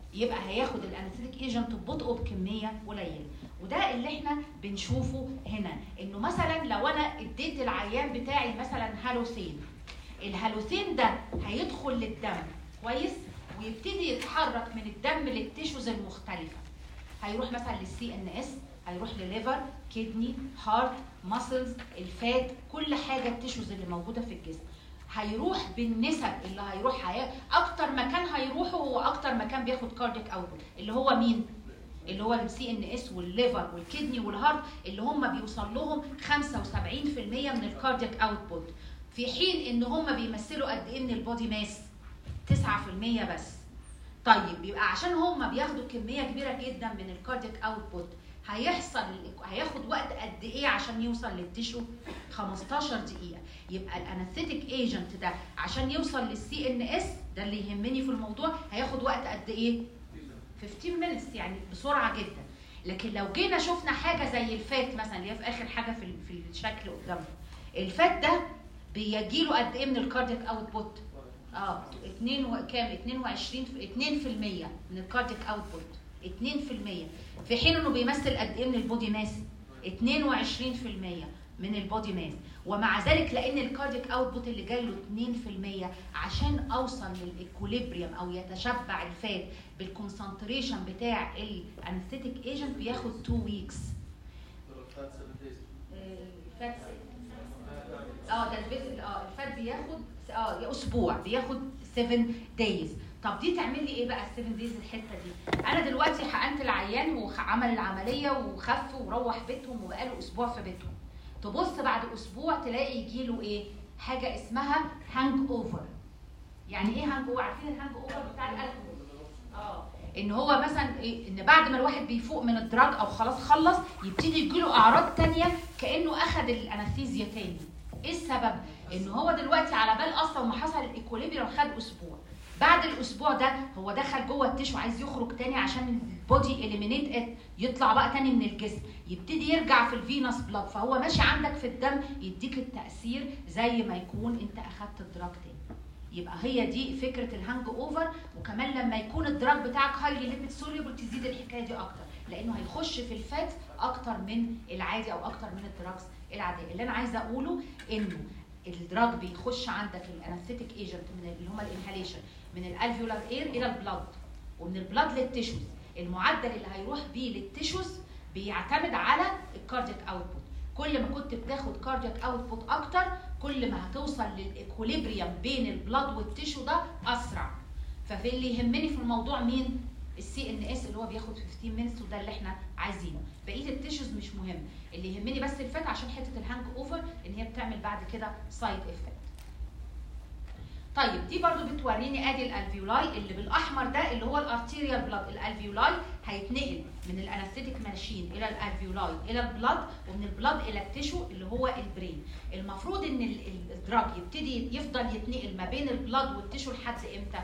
يبقى هياخد الانستيك ايجنت ببطء بكميه قليله وده اللي احنا بنشوفه هنا انه مثلا لو انا اديت العيان بتاعي مثلا هالوثين الهالوثين ده هيدخل للدم كويس ويبتدي يتحرك من الدم للتيشوز المختلفه هيروح مثلا للسي ان اس هيروح لليفر كدني هارت ماسلز الفات كل حاجه التيشوز اللي موجوده في الجسم هيروح بالنسب اللي هيروح هي... اكتر مكان هيروحه هو اكتر مكان بياخد كارديك اوتبوت اللي هو مين اللي هو السي ان اس والليفر والكدني والهارت اللي هم بيوصل لهم 75% من الكاردياك اوتبوت في حين ان هم بيمثلوا قد ايه من البودي ماس 9% بس طيب يبقى عشان هم بياخدوا كميه كبيره جدا من الكاردياك اوتبوت هيحصل هياخد وقت قد ايه عشان يوصل للتيشو 15 دقيقه يبقى الانستيك ايجنت ده عشان يوصل للسي ان اس ده اللي يهمني في الموضوع هياخد وقت قد ايه 15 minutes يعني بسرعه جدا لكن لو جينا شفنا حاجه زي الفات مثلا اللي هي في اخر حاجه في في الشكل قدامنا الفات ده بيجي له قد ايه من الكاردياك اوتبوت اه 2 و... كام 22 2% من الكاردياك اوتبوت 2% في حين انه بيمثل قد ايه من البودي ماس 22% من البودي ماس ومع ذلك لان الكاردياك اوتبوت اللي جاي له 2% عشان اوصل للايكوليبريم او يتشبع الفات بالكونسنتريشن بتاع الانستيك ايجنت بياخد 2 ويكس الفات اه ده الفيت اه الفات بياخد اه اسبوع بياخد 7 دايز طب دي تعمل لي ايه بقى ال 7 دايز الحته دي انا دلوقتي حقنت العيان وعمل العمليه وخف وروح بيتهم وبقاله اسبوع في بيتهم تبص بعد اسبوع تلاقي يجي له ايه حاجه اسمها هانج اوفر يعني ايه هانج اوفر عارفين الهانج اوفر بتاع الالكول اه ان هو مثلا إيه ان بعد ما الواحد بيفوق من الدراج او خلاص خلص يبتدي يجي له اعراض تانية كانه اخذ الانستيزيا تاني ايه السبب ان هو دلوقتي على بال اصلا ما حصل الايكوليبريم خد اسبوع بعد الاسبوع ده هو دخل جوه التشو عايز يخرج تاني عشان البودي اليمينيت يطلع بقى تاني من الجسم يبتدي يرجع في الفينوس بلاد فهو ماشي عندك في الدم يديك التاثير زي ما يكون انت اخدت الدراج تاني يبقى هي دي فكره الهانج اوفر وكمان لما يكون الدراج بتاعك هايلي ليبيد سوليبل تزيد الحكايه دي اكتر لانه هيخش في الفات اكتر من العادي او اكتر من الدراجز العاديه اللي انا عايزه اقوله انه الدراج بيخش عندك الانستيك ايجنت من اللي هم الانهاليشن من الالفيولار اير الى البلاد ومن البلاد للتيشوز المعدل اللي هيروح بيه للتيشوز بيعتمد على الكاردياك اوتبوت كل ما كنت بتاخد كاردياك اوتبوت اكتر كل ما هتوصل للايكوليبريم بين البلاد والتيشو ده اسرع ففي اللي يهمني في الموضوع مين السي ان اس اللي هو بياخد 15 مينتس وده اللي احنا عايزينه بقيه التيشوز مش مهم اللي يهمني بس الفات عشان حته الهانج اوفر ان هي بتعمل بعد كده سايد افكت طيب دي برضو بتوريني ادي الالفيولاي اللي بالاحمر ده اللي هو الارتيريال بلاد الالفيولاي هيتنقل من الانستيك ماشين الى الالفيولاي الى البلاد ومن البلاد الى التيشو اللي هو البرين المفروض ان الدراج يبتدي يفضل يتنقل ما بين البلاد والتيشو لحد امتى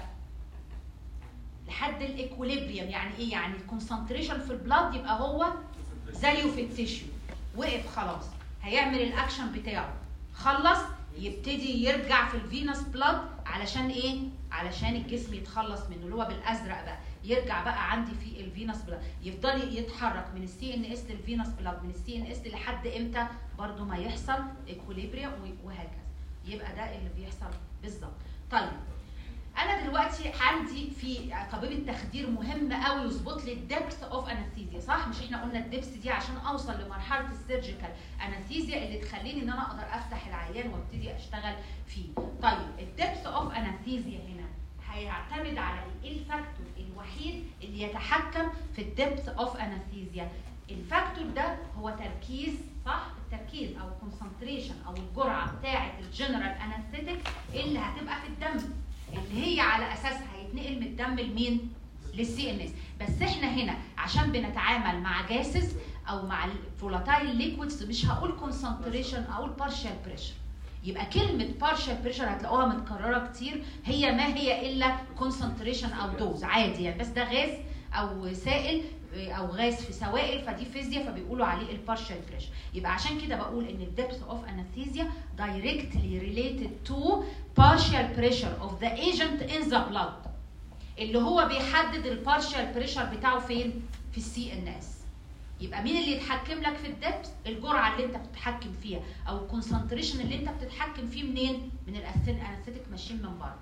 لحد الايكوليبريم يعني ايه يعني الكونسنتريشن في البلاد يبقى هو زيه في التيشو وقف خلاص هيعمل الاكشن بتاعه خلص يبتدي يرجع في الفينوس بلاد علشان ايه علشان الجسم يتخلص منه اللي هو بالازرق بقى يرجع بقى عندي في الفينوس بلاد يفضل يتحرك من السي ان اس للفينوس بلاد من السي ان اس لحد امتى برضو ما يحصل ايكوليبريم وهكذا يبقى ده اللي بيحصل بالظبط طيب انا دلوقتي عندي في طبيب التخدير مهم قوي يظبط لي الدبث اوف انستيزيا صح مش احنا قلنا الدبث دي عشان اوصل لمرحله السيرجيكال انستيزيا اللي تخليني ان انا اقدر افتح العيان وابتدي اشتغل فيه طيب الدبث اوف انستيزيا هنا هيعتمد على ايه الفاكتور الوحيد اللي يتحكم في الدبث اوف انستيزيا الفاكتور ده هو تركيز صح التركيز او الكونسنتريشن او الجرعه بتاعه الجنرال انستيك اللي هتبقى في الدم اللي هي على اساسها هيتنقل من الدم لمين؟ للسي ان اس بس احنا هنا عشان بنتعامل مع جاسز او مع الفولاتايل ليكويدز مش هقول كونسنتريشن اقول بارشال بريشر يبقى كلمة بارشال بريشر هتلاقوها متكررة كتير هي ما هي إلا كونسنتريشن أو دوز عادي يعني بس ده غاز أو سائل او غاز في سوائل فدي فيزياء فبيقولوا عليه البارشال بريشر يبقى عشان كده بقول ان الدبث اوف انستيزيا directly related to partial pressure of the agent in the blood اللي هو بيحدد البارشال بريشر بتاعه فين في السي ان اس يبقى مين اللي يتحكم لك في الدبس الجرعه اللي انت بتتحكم فيها او الكونسنتريشن اللي انت بتتحكم فيه منين من الانستيك ماشين من بره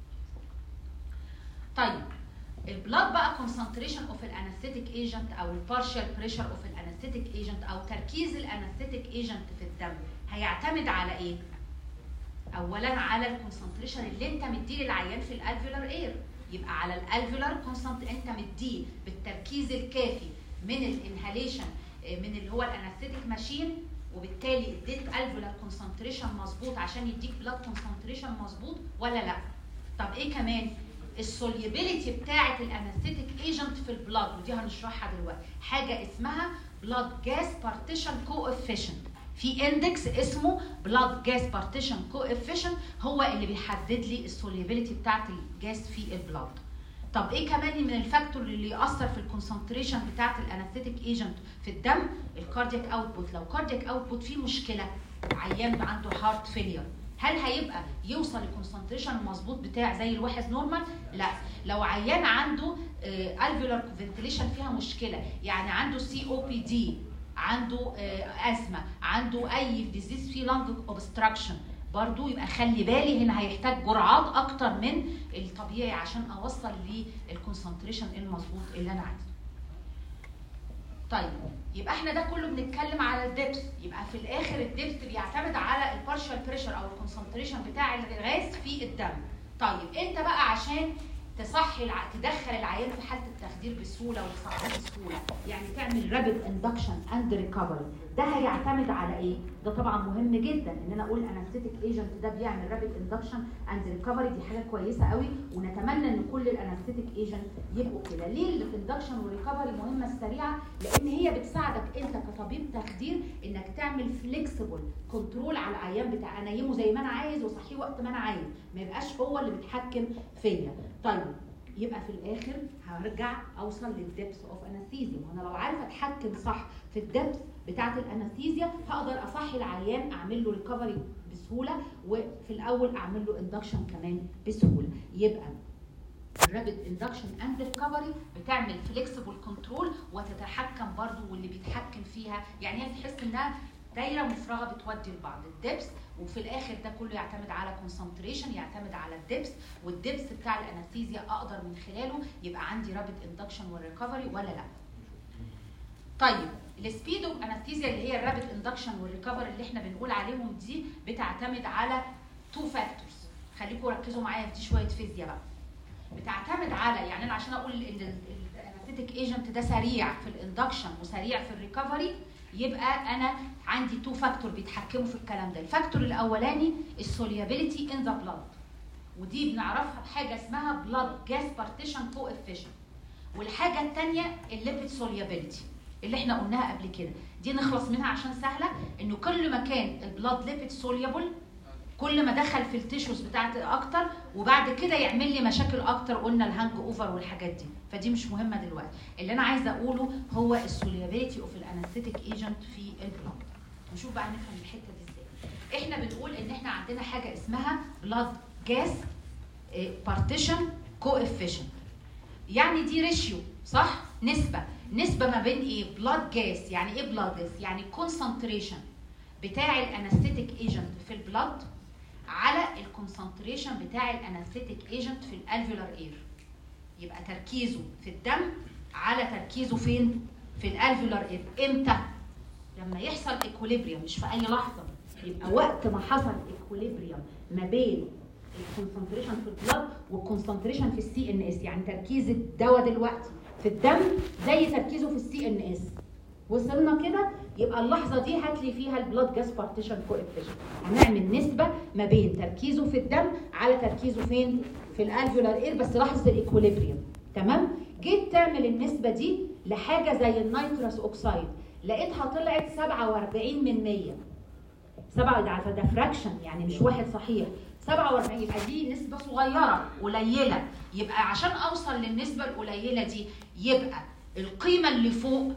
طيب البلاد بقى كونسنتريشن اوف الانستيك ايجنت او البارشال بريشر اوف الانستيك ايجنت او تركيز الانستيك ايجنت في الدم هيعتمد على ايه اولا على الكونسنتريشن اللي انت مديه للعيان في الالفيولار اير يبقى على الالفيولار كونسنت انت مديه بالتركيز الكافي من الانهاليشن من اللي هو الانستيك ماشين وبالتالي اديت الفيولار كونسنتريشن مظبوط عشان يديك بلاد كونسنتريشن مظبوط ولا لا طب ايه كمان السوليبيليتي بتاعه الانستيك ايجنت في البلاد ودي هنشرحها دلوقتي حاجه اسمها بلاد جاس بارتيشن كوفيشنت في اندكس اسمه بلاد جاس بارتيشن كوفيشنت هو اللي بيحدد لي السوليبيليتي بتاعه الجاس في البلاد طب ايه كمان من الفاكتور اللي ياثر في الكونسنتريشن بتاعه الانستيك ايجنت في الدم الكاردياك اوتبوت لو كاردياك اوتبوت فيه مشكله عيان عنده هارت فيلير هل هيبقى يوصل الكونسنتريشن المظبوط بتاع زي الواحد نورمال؟ لا لو عيان عنده الفيولار فنتليشن فيها مشكله يعني عنده سي او بي دي عنده ازمه عنده اي ديزيز فيه لانج اوبستراكشن برضو يبقى خلي بالي هنا هيحتاج جرعات اكتر من الطبيعي عشان اوصل للكونسنتريشن المظبوط اللي انا عايزه طيب يبقى احنا ده كله بنتكلم على الدبس يبقى في الاخر الدبس بيعتمد على البارشال بريشر او الكونسنتريشن بتاع الغاز في الدم طيب انت بقى عشان تصحي الع... تدخل العيان في حاله التخدير بسهوله وتصحيه بسهوله يعني تعمل رابid اندكشن اند ريكفري ده هيعتمد على ايه ده طبعا مهم جدا ان انا اقول انستيك ايجنت ده بيعمل رابid اندكشن اند ريكفري دي حاجه كويسه قوي ونتمنى ان كل الانستيك ايجنت يبقوا كده ليه الاندكشن والريكفري مهمه السريعه لان هي بتساعدك انت كطبيب تخدير انك تعمل فليكسيبل كنترول على العيان بتاع انيمه زي ما انا عايز واصحيه وقت ما انا عايز ما يبقاش هو اللي بيتحكم فيا طيب يبقى في الاخر هرجع اوصل للدبس اوف انستيزيا وانا لو عارفه اتحكم صح في الدبس بتاعه الانستيزيا هقدر اصحي العيان اعمل له ريكفري بسهوله وفي الاول اعمل له اندكشن كمان بسهوله يبقى الرابid اندكشن اند ريكفري بتعمل فليكسيبل كنترول وتتحكم برضو واللي بيتحكم فيها يعني هي تحس انها دايره مفرغه بتودي لبعض الدبس وفي الاخر ده كله يعتمد على كونسنتريشن يعتمد على الدبس والدبس بتاع الانستيزيا اقدر من خلاله يبقى عندي رابد اندكشن والريكفري ولا لا طيب السبيد اوف انستيزيا اللي هي الرابد اندكشن والريكفري اللي احنا بنقول عليهم دي بتعتمد على تو فاكتورز خليكم ركزوا معايا في دي شويه فيزياء بقى بتعتمد على يعني انا عشان اقول ان الانستيك ايجنت ده سريع في الاندكشن وسريع في الريكفري يبقى انا عندي تو فاكتور بيتحكموا في الكلام ده الفاكتور الاولاني السوليابيليتي ان ذا بلاد ودي بنعرفها بحاجه اسمها بلاد جاس بارتيشن كوفيشنت والحاجه الثانيه الليبيد سوليابيليتي اللي احنا قلناها قبل كده دي نخلص منها عشان سهله انه كل ما كان البلاد ليبيد سوليابل كل ما دخل في التيشوز بتاعتي اكتر وبعد كده يعمل لي مشاكل اكتر قلنا الهانج اوفر والحاجات دي فدي مش مهمه دلوقتي اللي انا عايزه اقوله هو السوليابيليتي اوف الانستيك ايجنت في البلاد نشوف بقى نفهم الحته دي ازاي احنا بنقول ان احنا عندنا حاجه اسمها بلاد جاس بارتيشن كوفيشنت يعني دي ريشيو صح نسبه نسبه ما بين ايه بلاد جاس يعني ايه بلاد جاس يعني كونسنتريشن بتاع الانستيك ايجنت في البلاد على الكونسنتريشن بتاع الانستيك ايجنت في الالفيولار اير يبقى تركيزه في الدم على تركيزه فين في الالفيولار اير امتى لما يحصل ايكوليبريم مش في اي لحظه يبقى وقت ما حصل ايكوليبريم ما بين الكونسنتريشن في البلاد والكونسنتريشن في السي ان اس يعني تركيز الدواء دلوقتي في الدم زي تركيزه في السي ان اس وصلنا كده يبقى اللحظه دي هات لي فيها البلاد جاس بارتيشن كوفيشنت هنعمل نسبه ما بين تركيزه في الدم على تركيزه فين في الالفيولار اير بس لحظه الايكوليبريم تمام جيت تعمل النسبه دي لحاجه زي النيتروس اوكسايد لقيتها طلعت 47 من 100 7 ده عارفه ده فراكشن يعني مش واحد صحيح 47 يبقى دي نسبة صغيرة قليلة يبقى عشان أوصل للنسبة القليلة دي يبقى القيمة اللي فوق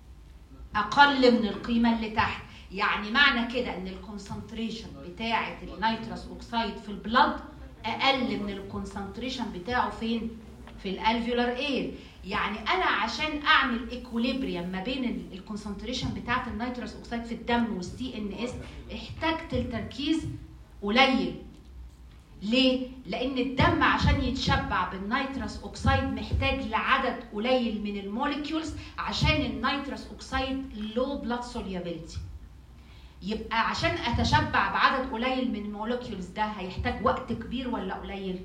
أقل من القيمة اللي تحت يعني معنى كده إن الكونسنتريشن بتاعة النيتروس أوكسايد في البلد أقل من الكونسنتريشن بتاعه فين؟ في الالفيولار اير يعني انا عشان اعمل ايكوليبريم ما بين الكونسنتريشن بتاعه النيتروس اوكسيد في الدم والسي ان اس احتجت التركيز قليل ليه؟ لأن الدم عشان يتشبع بالنيترس أوكسيد محتاج لعدد قليل من الموليكيولز عشان النيترس أوكسيد لو بلاد سوليابيلتي. يبقى عشان أتشبع بعدد قليل من الموليكيولز ده هيحتاج وقت كبير ولا قليل؟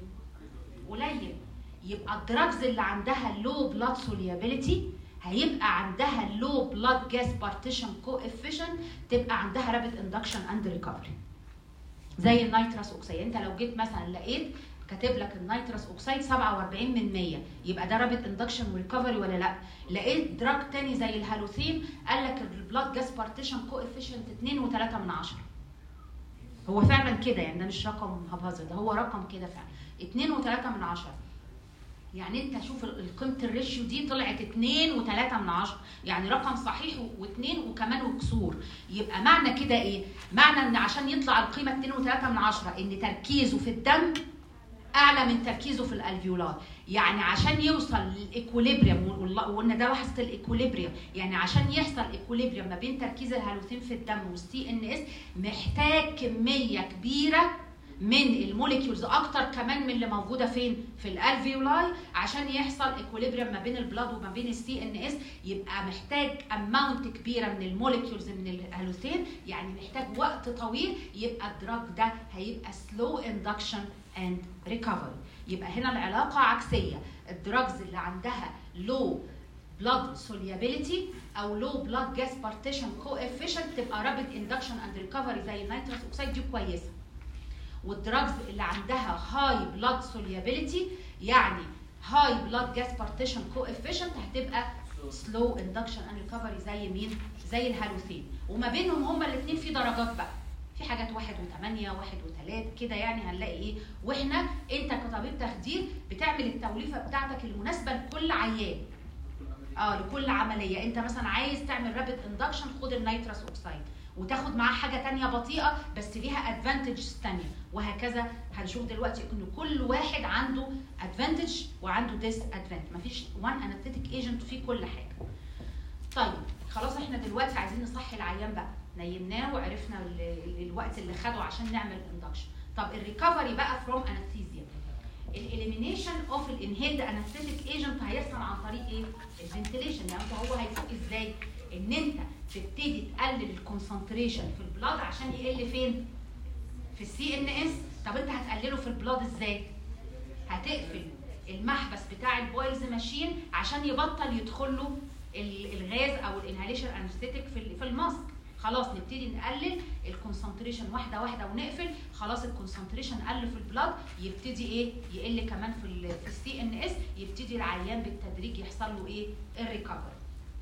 قليل. يبقى الدراجز اللي عندها لو بلاد سوليابيلتي هيبقى عندها لو بلاد جاس بارتيشن كوفيشن تبقى عندها رابيد اندكشن اند ريكفري. زي النيترس اوكسيد انت لو جيت مثلا لقيت كاتب لك النيترس اوكسيد 47 من 100 يبقى ده رابط اندكشن وريكفري ولا لا لقيت دراج تاني زي الهالوثين قال لك البلاد جاس بارتيشن كو افيشنت 2 و3 من 10 هو فعلا كده يعني ده مش رقم هبهزر ده هو رقم كده فعلا 2 و3 من 10 يعني انت شوف قيمه الريشيو دي طلعت 2 و3 من 10 يعني رقم صحيح و2 وكمان وكسور يبقى معنى كده ايه معنى ان عشان يطلع القيمه 2 و3 من 10 ان تركيزه في الدم اعلى من تركيزه في الالفيولار يعني عشان يوصل للايكوليبريم وقلنا ده لحظه الايكوليبريم يعني عشان يحصل ايكوليبريم ما بين تركيز الهالوثين في الدم والسي ان اس محتاج كميه كبيره من الموليكيولز اكتر كمان من اللي موجوده فين في الالفيولاي عشان يحصل ايكوليبريم ما بين البلاد وما بين السي ان اس يبقى محتاج اماونت كبيره من الموليكيولز من الهالوثين يعني محتاج وقت طويل يبقى الدراج ده هيبقى سلو اندكشن اند ريكفري يبقى هنا العلاقه عكسيه الدراجز اللي عندها لو blood solubility او low blood gas partition coefficient تبقى rapid induction and recovery زي النيتروس اوكسيد دي كويسه والدراجز اللي عندها هاي بلاد سوليابيليتي يعني هاي بلاد جاس بارتيشن كوفيشنت هتبقى سلو اندكشن اند ريكفري زي مين؟ زي الهالوثين وما بينهم هما الاثنين في درجات بقى في حاجات واحد وثمانية واحد وثلاثة كده يعني هنلاقي ايه واحنا انت كطبيب تخدير بتعمل التوليفة بتاعتك المناسبة لكل عيان اه لكل عملية انت مثلا عايز تعمل رابid اندكشن خد النيترس اوكسيد وتاخد معاه حاجه تانية بطيئه بس ليها ادفانتجز تانية وهكذا هنشوف دلوقتي ان كل واحد عنده ادفانتج وعنده ديس ادفانتج مفيش وان انستيتيك ايجنت فيه كل حاجه طيب خلاص احنا دلوقتي عايزين نصحي العيان بقى نيمناه وعرفنا الوقت اللي خده عشان نعمل اندكشن طب الريكفري بقى فروم انستيزيا الاليمينيشن اوف الانهيلد انستيتيك ايجنت هيحصل عن طريق ايه الفنتليشن يعني هو هيفوق ازاي ان انت تبتدي تقلل الكونسنتريشن في البلاد عشان يقل فين في السي ان اس طب انت هتقلله في البلاد ازاي هتقفل المحبس بتاع البويلز ماشين عشان يبطل يدخل له الغاز او الانهاليشن انستيتيك في في الماسك خلاص نبتدي نقلل الكونسنتريشن واحده واحده ونقفل خلاص الكونسنتريشن قل في البلاد يبتدي ايه يقل كمان في في السي ان اس يبتدي العيان بالتدريج يحصل له ايه الريكفري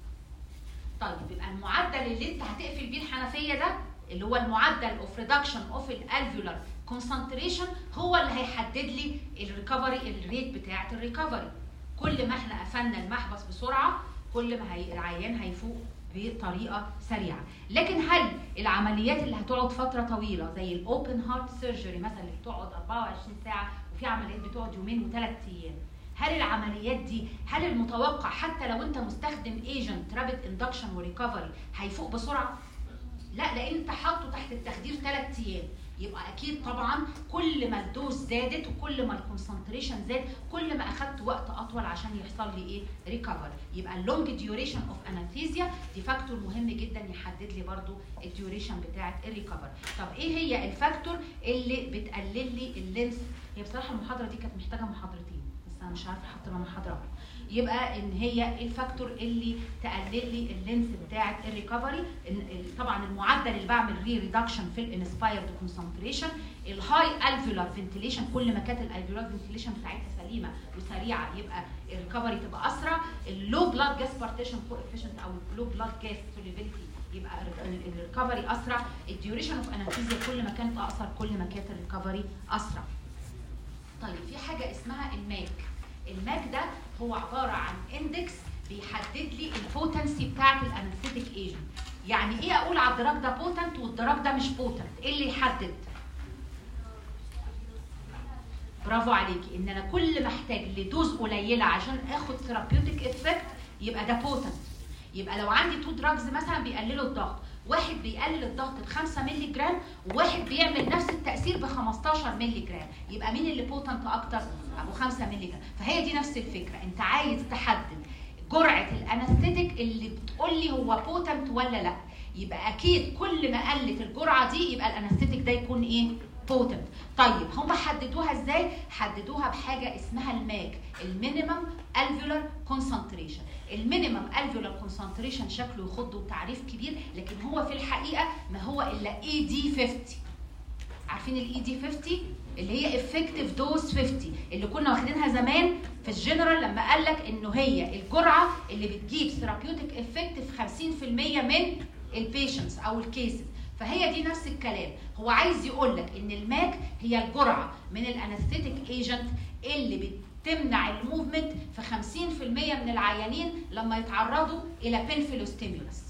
طيب يبقى المعدل اللي انت هتقفل بيه الحنفيه ده اللي هو المعدل اوف ريدكشن اوف الالفيولار كونسنتريشن هو اللي هيحدد لي الريكفري الريت بتاعه الريكفري كل ما احنا قفلنا المحبس بسرعه كل ما هي العيان هيفوق بطريقه سريعه لكن هل العمليات اللي هتقعد فتره طويله زي الاوبن هارت سيرجري مثلا اللي بتقعد 24 ساعه وفي عمليات بتقعد يومين وثلاث ايام هل العمليات دي هل المتوقع حتى لو انت مستخدم ايجنت رابid اندكشن وريكفري هيفوق بسرعه؟ لا لان انت حاطه تحت التخدير ثلاث ايام يبقى اكيد طبعا كل ما الدوز زادت وكل ما الكونسنتريشن زاد كل ما اخدت وقت اطول عشان يحصل لي ايه ريكفري يبقى اللونج ديوريشن اوف انستيزيا دي فاكتور مهم جدا يحدد لي برضو الديوريشن بتاعه الريكفري طب ايه هي الفاكتور اللي بتقلل لي اللينس هي بصراحه المحاضره دي كانت محتاجه محاضرتين بس انا مش عارفه احط لها محاضره يبقى ان هي الفاكتور اللي تقلل لي اللينس بتاعه الريكفري طبعا المعدل اللي بعمل ري ريدكشن في الانسبايرد كونسنتريشن الهاي الفيولار فنتيليشن كل ما كانت الالفيولار فنتيليشن بتاعتها سليمه وسريعه يبقى الريكفري تبقى اسرع اللو بلاد جاس بارتيشن كوفيشنت او اللو بلاد جاس سوليبيليتي يبقى الريكفري اسرع الديوريشن اوف انستيزيا كل ما كانت اقصر كل ما كانت الريكفري اسرع طيب في حاجه اسمها الماك الماك ده هو عباره عن اندكس بيحدد لي البوتنسي بتاعت الانستيك ايجنت يعني ايه اقول على الدراج ده بوتنت والدراج ده مش بوتنت ايه اللي يحدد برافو عليكي ان انا كل ما احتاج لدوز قليله عشان اخد ثيرابيوتيك افكت يبقى ده بوتنت يبقى لو عندي تو دراجز مثلا بيقللوا الضغط واحد بيقلل الضغط ب 5 مللي جرام وواحد بيعمل نفس التاثير ب 15 مللي جرام يبقى مين اللي بوتنت اكتر ابو 5 مللي جرام فهي دي نفس الفكره انت عايز تحدد جرعه الانستيتيك اللي بتقول لي هو بوتنت ولا لا يبقى اكيد كل ما قلت الجرعه دي يبقى الانستيتيك ده يكون ايه بوتنت طيب هم حددوها ازاي حددوها بحاجه اسمها الماك المينيمم الفيولار كونسنتريشن المينيمم الفيولار كونسنتريشن شكله يخضه تعريف كبير لكن هو في الحقيقه ما هو الا اي دي 50 عارفين الاي دي 50 اللي هي افكتيف دوز 50 اللي كنا واخدينها زمان في الجنرال لما قال لك انه هي الجرعه اللي بتجيب ثيرابيوتيك افكتيف 50% من البيشنتس او الكيسز فهي دي نفس الكلام هو عايز يقول لك ان الماك هي الجرعه من الانستيتيك ايجنت اللي بتمنع الموفمنت في 50% من العيانين لما يتعرضوا الى بينفيلو ستيمولس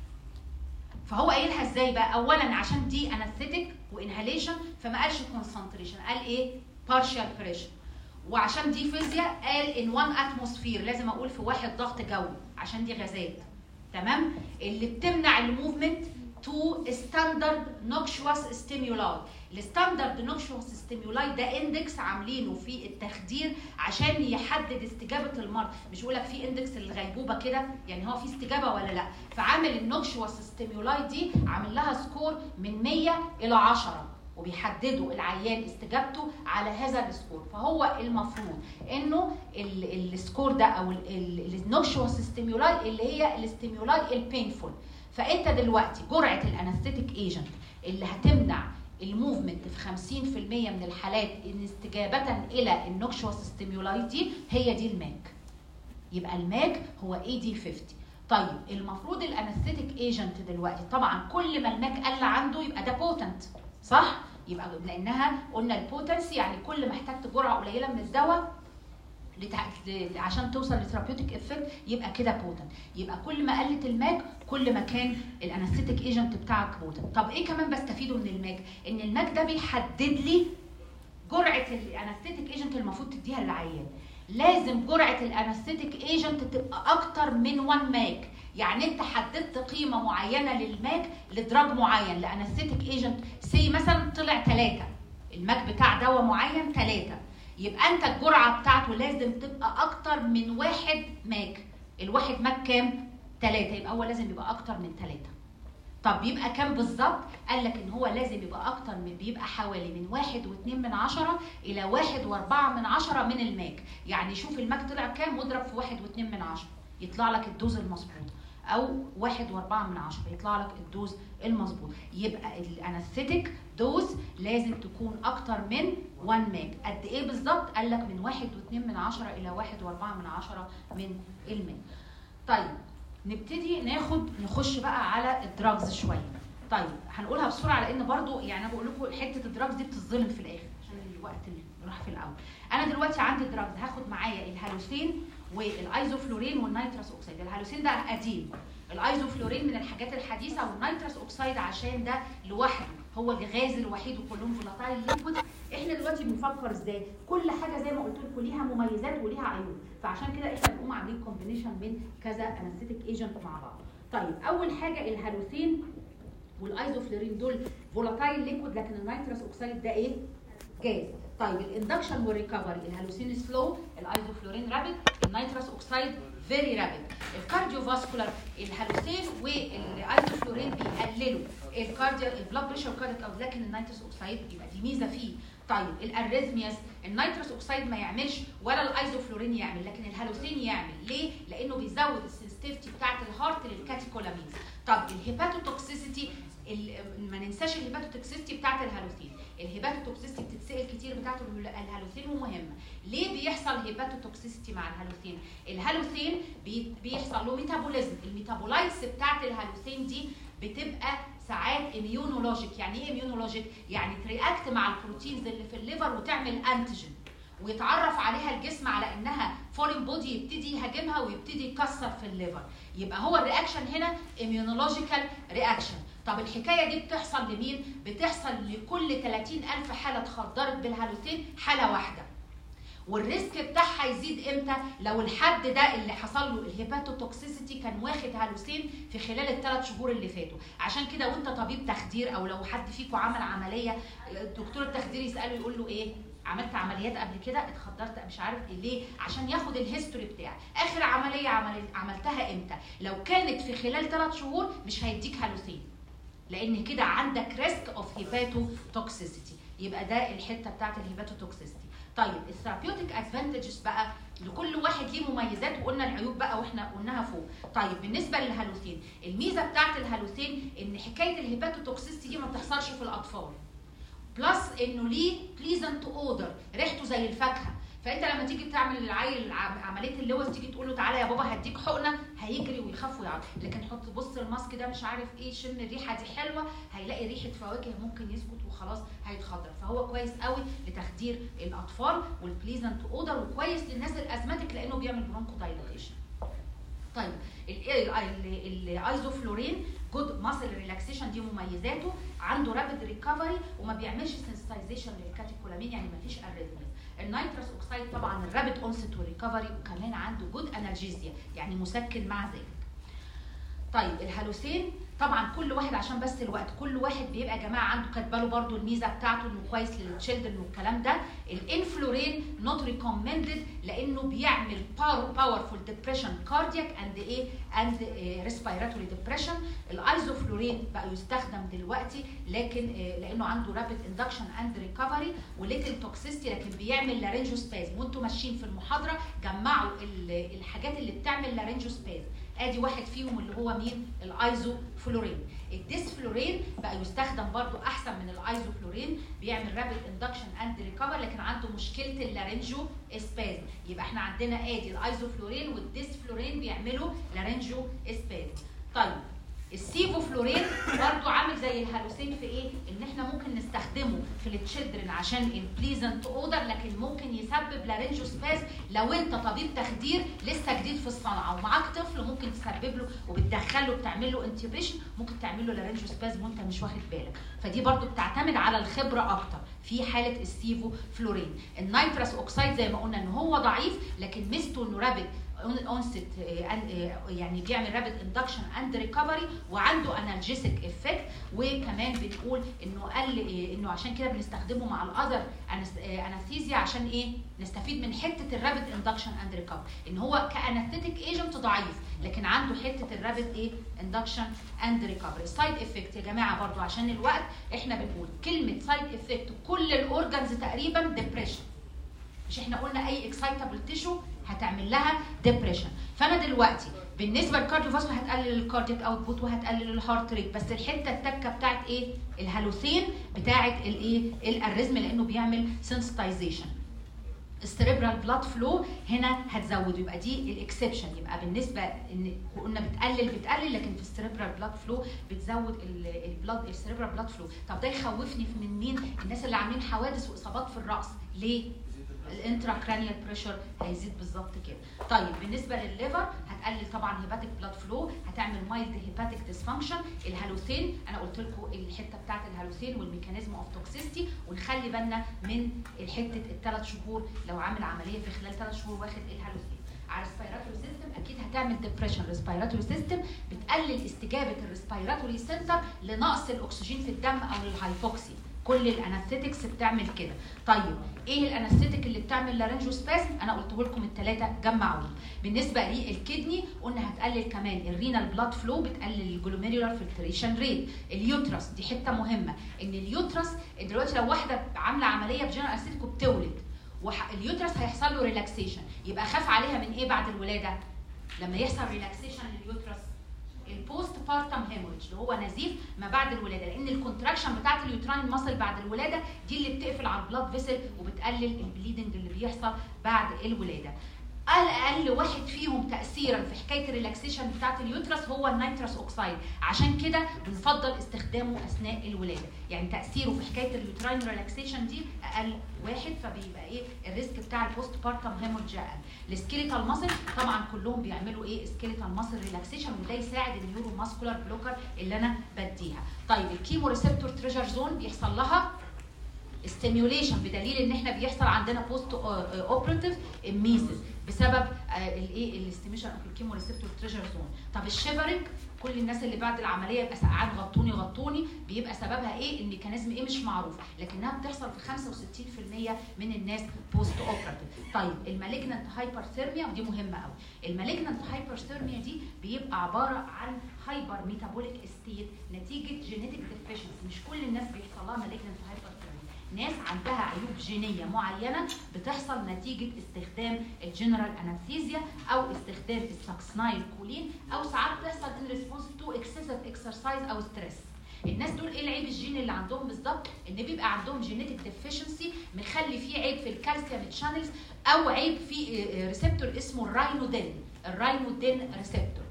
فهو قايلها ازاي بقى اولا عشان دي انستيتيك وانهاليشن فما قالش كونسنتريشن قال ايه بارشال بريشر وعشان دي فيزياء قال ان 1 اتموسفير لازم اقول في واحد ضغط جوي عشان دي غازات تمام اللي بتمنع الموفمنت تو ستاندرد نوكشوس ستيمولاي الستاندرد نوكشوس ستيمولاي ده اندكس عاملينه في التخدير عشان يحدد استجابه المرض مش يقول لك في اندكس الغيبوبه كده يعني هو في استجابه ولا لا فعامل النوكشوس ستيمولاي دي عامل لها سكور من 100 الى 10 وبيحددوا العيان استجابته على هذا السكور فهو المفروض انه السكور ده او النوكشوس ستيمولاي اللي هي الاستيمولاي البينفول فانت دلوقتي جرعه الانستيتيك ايجنت اللي هتمنع الموفمنت في 50% من الحالات ان استجابه الى النوكشوس ستيمولاي دي هي دي الماك يبقى الماك هو اي دي 50 طيب المفروض الانستيتيك ايجنت دلوقتي طبعا كل ما الماك قل عنده يبقى ده بوتنت صح يبقى لانها قلنا البوتنسي يعني كل ما احتجت جرعه قليله من الدواء عشان توصل لثيرابيوتيك افكت يبقى كده بوتنت يبقى كل ما قلت الماك كل ما كان الانستيتيك ايجنت بتاعك بوتنت طب ايه كمان بستفيده من الماك ان الماك ده بيحدد لي جرعه الانستيتيك ايجنت المفروض تديها للعيان لازم جرعه الانستيتيك ايجنت تبقى اكتر من 1 ماك يعني انت حددت قيمه معينه للماك لدراج معين لانستيتيك ايجنت سي مثلا طلع 3 الماك بتاع دواء معين 3 يبقى انت الجرعه بتاعته لازم تبقى اكتر من واحد ماك الواحد ماك كام؟ 3 يبقى هو لازم يبقى اكتر من 3 طب يبقى كام بالظبط؟ قال لك ان هو لازم يبقى اكتر من بيبقى حوالي من واحد واثنين من عشرة الى واحد واربعة من عشرة من الماك، يعني شوف الماك طلع كام واضرب في واحد واثنين من عشرة، يطلع لك الدوز المظبوط. او واحد واربعة من عشرة يطلع لك الدوز المظبوط يبقى الانستيتيك دوز لازم تكون اكتر من 1 ماج قد ايه بالظبط قال لك من واحد واثنين من عشرة الى واحد واربعة من عشرة من الماج طيب نبتدي ناخد نخش بقى على الدراجز شويه طيب هنقولها بسرعه لان برضو يعني انا بقول لكم حته الدراجز دي بتتظلم في الاخر عشان الوقت اللي راح في الاول انا دلوقتي عندي دراجز هاخد معايا الهالوسين والايزوفلورين والنيترس اوكسيد الهالوسين ده قديم الايزوفلورين من الحاجات الحديثه والنيترس اوكسيد عشان ده لوحده هو الغاز الوحيد وكلهم فولاتايل ليكويد احنا دلوقتي بنفكر ازاي كل حاجه زي ما قلت لكم ليها مميزات وليها عيوب فعشان كده احنا بنقوم عاملين كومبينيشن من كذا انستيتيك ايجنت مع بعض طيب اول حاجه الهالوسين والايزوفلورين دول فولاتايل ليكويد لكن النيترس اوكسيد ده ايه جاز طيب الاندكشن والريكفري الهالوسين سلو الايزوفلورين رابيد النيترس اوكسيد فيري رابيد الكارديو فاسكولار الهالوسين والايزوفلورين بيقللوا الكارديو البلاد بريشر كارديك او لكن النيترس اوكسيد يبقى دي ميزه فيه طيب الاريزمياس النيترس اوكسيد ما يعملش ولا الايزوفلورين يعمل لكن الهالوسين يعمل ليه لانه بيزود السنسيتيفيتي بتاعه الهارت للكاتيكولامينز طب الهيباتوتوكسيسيتي ما ننساش الهيباتوتوكسيستي بتاعت الهالوسين الهيباتوتوكسيستي بتتسال كتير بتاعت الهالوسين ومهمه ليه بيحصل هيباتوتوكسيستي مع الهالوسين الهالوسين بي بيحصل له ميتابوليزم الميتابولايتس بتاعت الهالوسين دي بتبقى ساعات اميونولوجيك يعني ايه اميونولوجيك يعني ترياكت مع البروتينز اللي في الليفر وتعمل انتيجين ويتعرف عليها الجسم على انها فورين بودي يبتدي يهاجمها ويبتدي يكسر في الليفر يبقى هو الرياكشن هنا اميونولوجيكال رياكشن طب الحكايه دي بتحصل لمين بتحصل لكل 30 الف حاله اتخدرت بالهالوسين حاله واحده والريسك بتاعها يزيد امتى لو الحد ده اللي حصل له الهيباتوتوكسيسيتي كان واخد هالوسين في خلال الثلاث شهور اللي فاتوا عشان كده وانت طبيب تخدير او لو حد فيكم عمل عمليه دكتور التخدير يساله يقول له ايه عملت عمليات قبل كده اتخدرت مش عارف ايه ليه عشان ياخد الهيستوري بتاعي اخر عمليه عمل عملتها امتى لو كانت في خلال ثلاث شهور مش هيديك هالوسين لان كده عندك ريسك اوف هيباتو توكسيسيتي يبقى ده الحته بتاعت الهيباتو توكسيسيتي طيب الثيرابيوتيك ادفانتجز بقى لكل واحد ليه مميزات وقلنا العيوب بقى واحنا قلناها فوق طيب بالنسبه للهالوسين الميزه بتاعت الهالوسين ان حكايه الهيباتو توكسيسيتي دي ما بتحصلش في الاطفال بلس انه ليه بليزنت اودر ريحته زي الفاكهه فانت لما تيجي تعمل للعيل عمليه اللوز تيجي تقول له تعالى يا بابا هديك حقنه هيجري ويخاف ويعرف لكن حط بص الماسك ده مش عارف ايه شم الريحه دي حلوه هيلاقي ريحه فواكه ممكن يسكت وخلاص هيتخضر فهو كويس قوي لتخدير الاطفال والبليزنت اودر وكويس للناس الازماتيك لانه بيعمل برونكو دايلاتيشن طيب الايزوفلورين جود ماسل ريلاكسيشن دي مميزاته عنده رابيد ريكفري وما بيعملش سنسيتايزيشن للكاتيكولامين يعني ما فيش اريثميا النيترس اوكسايد طبعا الرابيد اونست وريكفري وكمان عنده جود انالجيزيا يعني مسكن مع ذلك طيب الهالوسين طبعا كل واحد عشان بس الوقت كل واحد بيبقى يا جماعه عنده كاتبه له برده الميزه بتاعته انه كويس للتشيلدرن والكلام ده الانفلورين نوت ريكومندد لانه بيعمل باورفول ديبريشن كاردياك اند ايه اند ريسبيراتوري ديبريشن الايزوفلورين بقى يستخدم دلوقتي لكن لانه عنده رابيد اندكشن اند ريكفري وليتل توكسيستي لكن بيعمل لارنجوسبازم وانتم ماشيين في المحاضره جمعوا الحاجات اللي بتعمل لارنجوسبازم ادي واحد فيهم اللي هو مين الايزو فلورين الديسفلورين بقى يستخدم برضو احسن من الايزو فلورين بيعمل رابيد اندكشن اند ريكفر لكن عنده مشكله اللارنجو اسبازم يبقى احنا عندنا ادي الايزو فلورين والديسفلورين بيعملوا لارنجو اسبازم طيب السيفوفلورين برضو عامل زي الهالوسين في ايه؟ ان احنا ممكن نستخدمه في التشيلدرن عشان البليزنت اودر لكن ممكن يسبب لارنجوسباز لو انت طبيب تخدير لسه جديد في الصنعه ومعاك طفل ممكن تسبب له وبتدخله بتعمل له انتيبيشن ممكن تعمل له لارنجوسباز وانت مش واخد بالك فدي برضو بتعتمد على الخبره اكتر في حاله السيفو فلورين النيترس اوكسايد زي ما قلنا ان هو ضعيف لكن ميزته انه رابد اونست يعني بيعمل رابيد اندكشن اند ريكفري وعنده انالجيسيك افكت وكمان بنقول انه قل انه عشان كده بنستخدمه مع الاذر انستيزيا عشان ايه نستفيد من حته الرابيد اندكشن اند ريكفري ان هو كانستيتيك ايجنت ضعيف لكن عنده حته الرابيد ايه اندكشن اند ريكفري سايد افكت يا جماعه برضو عشان الوقت احنا بنقول كلمه سايد افكت كل الاورجنز تقريبا ديبريشن مش احنا قلنا اي اكسايتابل تيشو هتعمل لها ديبريشن فانا دلوقتي بالنسبه للكارديوفاسكولار هتقلل الكاردياك اوتبوت وهتقلل الهارت ريت بس الحته التكه بتاعت ايه الهالوسين بتاعت الايه الاريزم لانه بيعمل سنسيتايزيشن السريبرال بلاد فلو هنا هتزود يبقى دي الاكسبشن يبقى بالنسبه ان قلنا بتقلل بتقلل لكن في السريبرال بلاد فلو بتزود البلاد السريبرال بلاد فلو طب ده يخوفني من مين الناس اللي عاملين حوادث واصابات في الراس ليه الانترا كرانيال بريشر هيزيد بالظبط كده طيب بالنسبه للليفر هتقلل طبعا هيباتيك بلاد فلو هتعمل مايلد هيباتيك ديسفانكشن الهالوسين انا قلت لكم الحته بتاعت الهالوسين والميكانيزم اوف توكسيستي ونخلي بالنا من حته الثلاث شهور لو عامل عمليه في خلال ثلاث شهور واخد الهالوسين على الريسبيراتوري سيستم اكيد هتعمل ديبريشن ريسبيراتوري سيستم بتقلل استجابه الريسبيراتوري سنتر لنقص الاكسجين في الدم او للهايبوكسي كل الانستيتكس بتعمل كده طيب ايه الانستيتيك اللي بتعمل لارنجوسباسم انا قلت لكم الثلاثه جمعوهم بالنسبه للكدني قلنا هتقلل كمان الرينال بلاد فلو بتقلل الجلوميرولار فلتريشن ريت اليوترس دي حته مهمه ان اليوترس دلوقتي لو واحده عامله عمليه بجنرال انستيتيك وبتولد اليوترس هيحصل له ريلاكسيشن يبقى خاف عليها من ايه بعد الولاده لما يحصل ريلاكسيشن لليوترس البوست بارتم هيموريدج اللي هو نزيف ما بعد الولاده لان الكونتراكشن بتاعت اليوتراين ماسل بعد الولاده دي اللي بتقفل على البلاد فيسل وبتقلل البليدنج اللي بيحصل بعد الولاده اقل واحد فيهم تاثيرا في حكايه الريلاكسيشن بتاعت اليوترس هو النيترس اوكسايد عشان كده بنفضل استخدامه اثناء الولاده يعني تاثيره في حكايه اليوتراين ريلاكسيشن دي اقل واحد فبيبقى ايه الريسك بتاع البوست بارتم هيموريدج اقل السكيليتال ماسل طبعا كلهم بيعملوا ايه سكيليتال ماسل ريلاكسيشن وده يساعد النيورو ماسكولار بلوكر اللي انا بديها طيب الكيمو ريسبتور تريجر زون بيحصل لها ستيميوليشن بدليل ان احنا بيحصل عندنا بوست اوبراتيف ميزز بسبب الايه الاستيميشن اوف الكيمو ريسبتور تريجر زون طب الشيفرنج كل الناس اللي بعد العمليه يبقى سقعان غطوني غطوني بيبقى سببها ايه الميكانيزم ايه مش معروف لكنها بتحصل في 65% من الناس بوست اوبراتيف طيب المالجنانت هايبرثيرميا ودي مهمه قوي المالجنانت هايبرثيرميا دي بيبقى عباره عن هايبر ميتابوليك ستيت نتيجه جينيتك ديفيشنسي مش كل الناس بيحصل لها مالجنانت هايبرثيرميا ناس عندها عيوب جينيه معينه بتحصل نتيجه استخدام الجنرال انستيزيا او استخدام الساكسنايل كولين او ساعات بتحصل ان ريسبونس تو اكسسيف اكسرسايز او ستريس الناس دول ايه العيب الجيني اللي عندهم بالظبط ان بيبقى عندهم جينيتك ديفيشنسي مخلي فيه عيب في الكالسيوم تشانلز او عيب في ريسبتور اسمه الراينودين الراينودين ريسبتور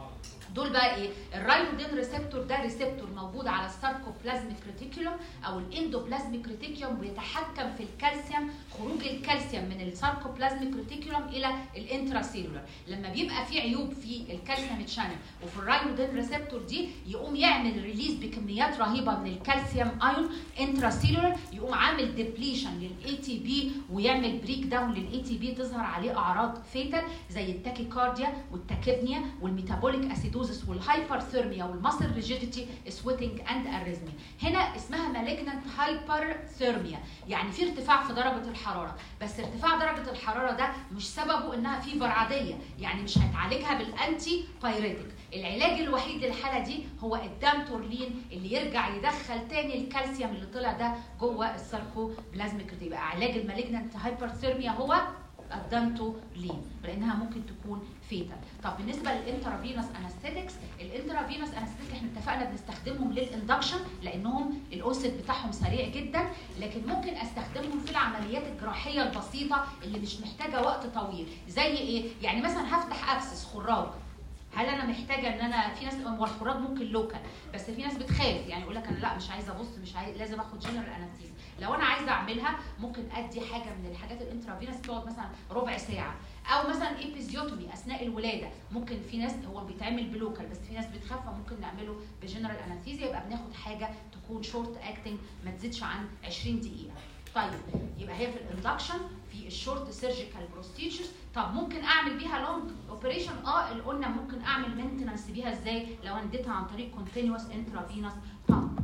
دول بقى ايه الراينودين ريسبتور ده ريسبتور موجود على الساركوبلازميك ريتيكولوم او الاندوبلازميك ريتيكولوم بيتحكم في الكالسيوم خروج الكالسيوم من الساركوبلازميك ريتيكولوم الى الانتراسيلولر لما بيبقى في عيوب في الكالسيوم تشانل وفي الراينودين ريسبتور دي يقوم يعمل ريليز بكميات رهيبه من الكالسيوم ايون انتراسيلولر يقوم عامل ديبليشن للاي تي بي ويعمل بريك داون للاي تي بي تظهر عليه اعراض فيتال زي التاكيكارديا والتاكيبنيا والميتابوليك اسيدوزس والهايبرثيرميا والماسل ريجيديتي سويتنج اند اريزمي هنا اسمها مالجنانت هايبرثيرميا يعني في ارتفاع في درجه الحراره بس ارتفاع درجه الحراره ده مش سببه انها فيفر عاديه يعني مش هتعالجها بالانتي بايريتك العلاج الوحيد للحاله دي هو الدامتورلين اللي يرجع يدخل تاني الكالسيوم اللي طلع ده جوه الساركوبلازميك يبقى علاج المالجنانت هايبرثيرميا هو الدامتولين لانها ممكن تكون فيتال طب بالنسبه للانترافينوس انستيتكس الانترافينوس انستيتك احنا اتفقنا بنستخدمهم للاندكشن لانهم الاوسيد بتاعهم سريع جدا لكن ممكن استخدمهم في العمليات الجراحيه البسيطه اللي مش محتاجه وقت طويل زي ايه يعني مثلا هفتح ابسس خراج هل انا محتاجه ان انا في ناس هو الخراج ممكن لوكال بس في ناس بتخاف يعني يقول لك انا لا مش عايزه ابص مش عايز لازم اخد جنرال انستيزيا لو انا عايزه اعملها ممكن ادي حاجه من الحاجات الانترافينوس تقعد مثلا ربع ساعه او مثلا ايبيزيوتومي اثناء الولاده ممكن في ناس هو بيتعمل بلوكال بس في ناس بتخاف فممكن نعمله بجنرال انستيزيا يبقى بناخد حاجه تكون شورت اكتنج ما تزيدش عن 20 دقيقه طيب يبقى هي في الاندكشن في الشورت سيرجيكال بروستيجرز طب ممكن اعمل بيها لونج اوبريشن اه اللي قلنا ممكن اعمل مينتنس بيها ازاي لو انا اديتها عن طريق كونتينوس انترافينوس بامب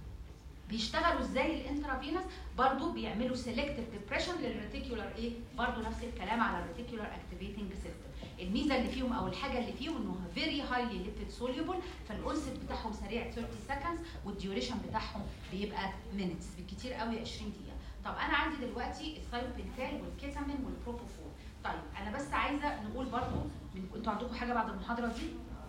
بيشتغلوا ازاي الانترافينوس برضو بيعملوا سيلكتيف ديبريشن للريتيكولار ايه برضو نفس الكلام على الريتيكولار اكتيفيتنج سيستم الميزه اللي فيهم او الحاجه اللي فيهم انه فيري هايلي ليبيد سوليبل فالانست بتاعهم سريع 30 سكندز والديوريشن بتاعهم بيبقى مينتس بالكتير قوي 20 دقيقه طب انا عندي دلوقتي الثايوبنتال والكيتامين والبروبوفول طيب انا بس عايزه نقول برضو من انتوا عندكم حاجه بعد المحاضره دي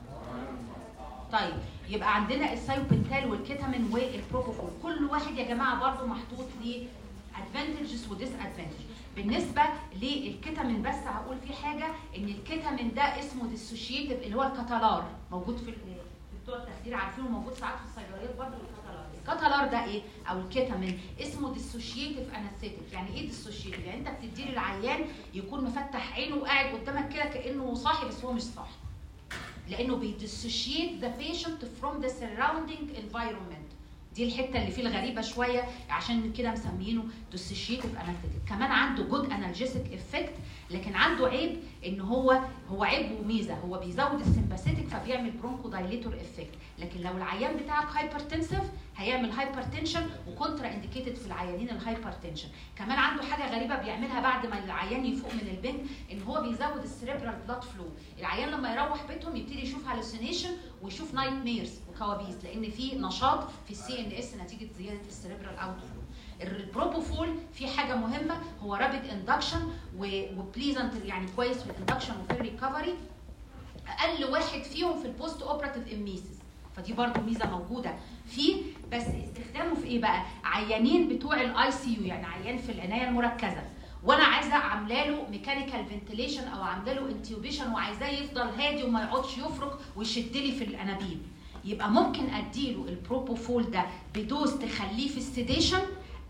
طيب يبقى عندنا السايوبنتال والكيتامين والبروبوفول كل واحد يا جماعه برضو محطوط ليه ادفانتجز وديس ادفانتج بالنسبه للكيتامين بس هقول فيه حاجه ان الكيتامين ده اسمه ديسوشيتيف اللي هو الكتالار موجود في بتوع التخدير عارفينه موجود ساعات في الصيدليات برضه الكتالار الكتالار ده ايه او الكيتامين اسمه ديسوشيتيف انستيتيك يعني ايه ديسوشيتيف يعني انت بتديه للعيان يكون مفتح عينه وقاعد قدامك كده كانه صاحي بس هو مش صاحي لانه بيديسوشيت ذا بيشنت فروم ذا سراوندينج انفايرمنت دي الحته اللي فيه الغريبه شويه عشان كده مسمينه ديسوشيتيف انستيتيك كمان عنده جود انالجيسيك افكت لكن عنده عيب ان هو هو عيب وميزه هو بيزود السمباثيتك فبيعمل برونكو دايليتور افكت لكن لو العيان بتاعك هايبرتنسيف هيعمل هايبرتنشن وكونترا انديكيتد في العيانين الهايبرتنشن كمان عنده حاجه غريبه بيعملها بعد ما العيان يفوق من البنج ان هو بيزود السريبرال بلاد فلو العيان لما يروح بيتهم يبتدي يشوف هالوسينيشن ويشوف نايت ميرز وكوابيس لان في نشاط في السي ان اس نتيجه زياده السريبرال اوت فلو البروبوفول في حاجه مهمه هو رابيد اندكشن وبليزنت يعني كويس في الاندكشن وفي الريكفري اقل واحد فيهم في البوست اوبراتيف اميسيس فدي برضو ميزه موجوده فيه بس استخدامه في ايه بقى عيانين بتوع الاي سي يو يعني عيان في العنايه المركزه وانا عايزه عامله له ميكانيكال فنتيليشن او عامله له انتيوبيشن وعايزاه يفضل هادي وما يقعدش يفرك ويشد لي في الانابيب يبقى ممكن اديله البروبوفول ده بدوز تخليه في السيديشن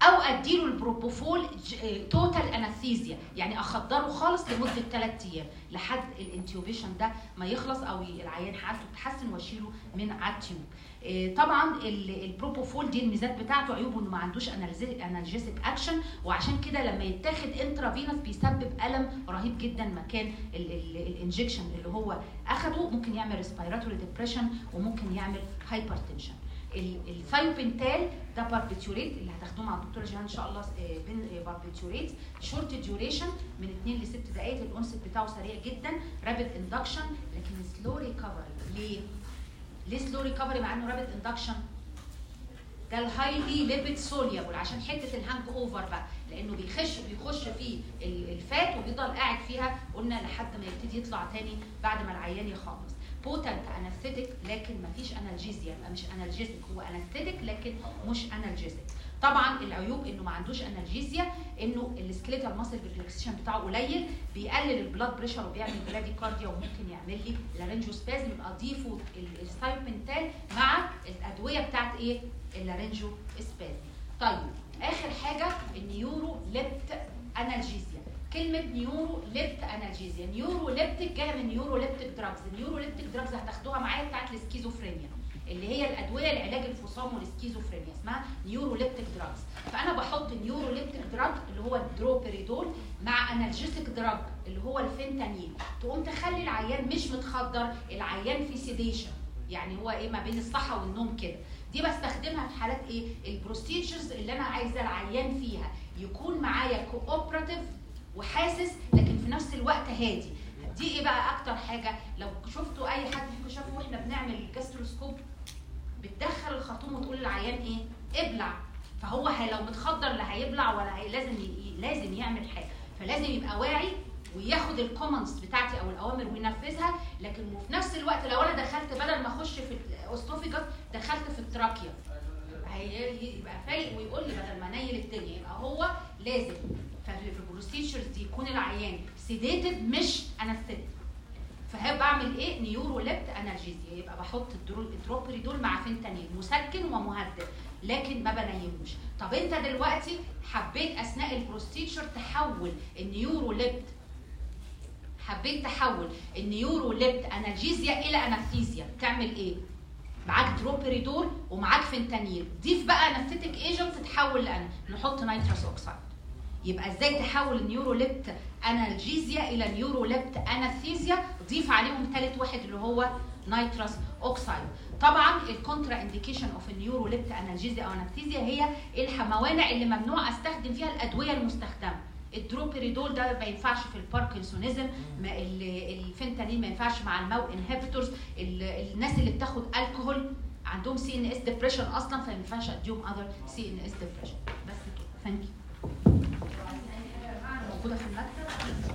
او اديله البروبوفول توتال انستيزيا يعني اخدره خالص لمده 3 ايام لحد الانتيوبيشن ده ما يخلص او العيان حالته تتحسن واشيله من على التيوب آه، طبعا ال- البروبوفول دي الميزات بتاعته عيوبه انه ما عندوش انالجيسيك اكشن وعشان كده لما يتاخد انترافينوس بيسبب الم رهيب جدا مكان الانجكشن اللي هو اخده ممكن يعمل ريسبيراتوري ديبريشن وممكن يعمل هايبرتنشن الثايوبنتال ده باربيتوريت اللي هتاخدوه مع الدكتوره جيهان ان شاء الله آه، بن باربيتوريت شورت ديوريشن من 2 ل 6 دقائق الانست بتاعه سريع جدا رابid اندكشن لكن سلو ريكفري ليه؟ ليه سلو ريكفري مع انه رابid اندكشن؟ ده الهايلي ليبيد سوليبل عشان حته الهانج اوفر بقى لانه بيخش بيخش في ال- الفات وبيفضل قاعد فيها قلنا لحد ما يبتدي يطلع تاني بعد ما العيان يخلص بوتنت انستيتيك لكن مفيش انالجيزيا يبقى مش انالجيزيك هو انستيتيك لكن مش انالجيزيك طبعا العيوب انه ما عندوش انالجيزيا انه السكليتال ماسل ريلاكسيشن بتاعه قليل بيقلل البلاد بريشر وبيعمل براديكارديا وممكن يعمل لي لارنجوسبازم يبقى ضيفوا الستايبنتال مع الادويه بتاعت ايه اللارنجو سبازم طيب اخر حاجه النيورو ليبت انالجيزيا كلمه نيورو ليبت انالجيزيا نيورو ليبتك جايه من نيورو ليبتك دراجز النيورو ليبتك دراجز هتاخدوها معايا بتاعت السكيزوفرينيا اللي هي الادويه لعلاج الفصام والسكيزوفرينيا اسمها نيوروليبتيك دراجز فانا بحط نيوروليبتيك دراج اللي هو الدروبريدول مع انالجيسيك دراج اللي هو الفنتانيل تقوم تخلي العيان مش متخدر العيان في سيديشن يعني هو ايه ما بين الصحه والنوم كده دي بستخدمها في حالات ايه البروسيجرز اللي انا عايزه العيان فيها يكون معايا كوبراتيف وحاسس لكن في نفس الوقت هادي دي ايه بقى اكتر حاجه لو شفتوا اي حد فيكم شافه واحنا بنعمل الجاستروسكوب بتدخل الخرطوم وتقول للعيان ايه ابلع فهو هي لو متخدر لا هيبلع ولا هي لازم ي... لازم يعمل حاجه فلازم يبقى واعي وياخد الكومنتس بتاعتي او الاوامر وينفذها لكن وفي نفس الوقت لو انا دخلت بدل ما اخش في الاوستوفيجاس دخلت في التراكيا هي- يبقى فايق ويقول لي بدل ما انيل الدنيا يبقى هو لازم ففي البروسيجرز دي يكون العيان سيديتد مش انستيتد فهي بعمل ايه نيورو ليبت انالجيزيا يبقى بحط الدرو- الدروبريدول مع فنتانيل مسكن ومهدئ لكن ما بنيموش طب انت دلوقتي حبيت اثناء البروسيجر تحول النيورو ليبت حبيت تحول النيورو ليبت انالجيزيا الى انستيزيا تعمل ايه معاك دروبريدول ومعاك فنتانيل ضيف بقى انستيتيك ايجنت تتحول لان نحط نيتروس اوكسيد يبقى ازاي تحول النيوروليبت انالجيزيا الى نيوروليبت انستيزيا ضيف عليهم ثالث واحد اللي هو نيتروس اوكسيد طبعا الكونترا انديكيشن اوف النيوروليبت انالجيزيا او انستيزيا هي الموانع اللي ممنوع استخدم فيها الادويه المستخدمه الدروبريدول ده ما ينفعش في الباركنسونيزم ما ال- الفنتانيل ما ينفعش مع الماو انهبيتورز الناس اللي بتاخد الكحول عندهم سي ان اس ديبريشن اصلا فما ينفعش اديهم اذر سي ان اس ديبريشن بس كده ثانك يو موجوده في المكتب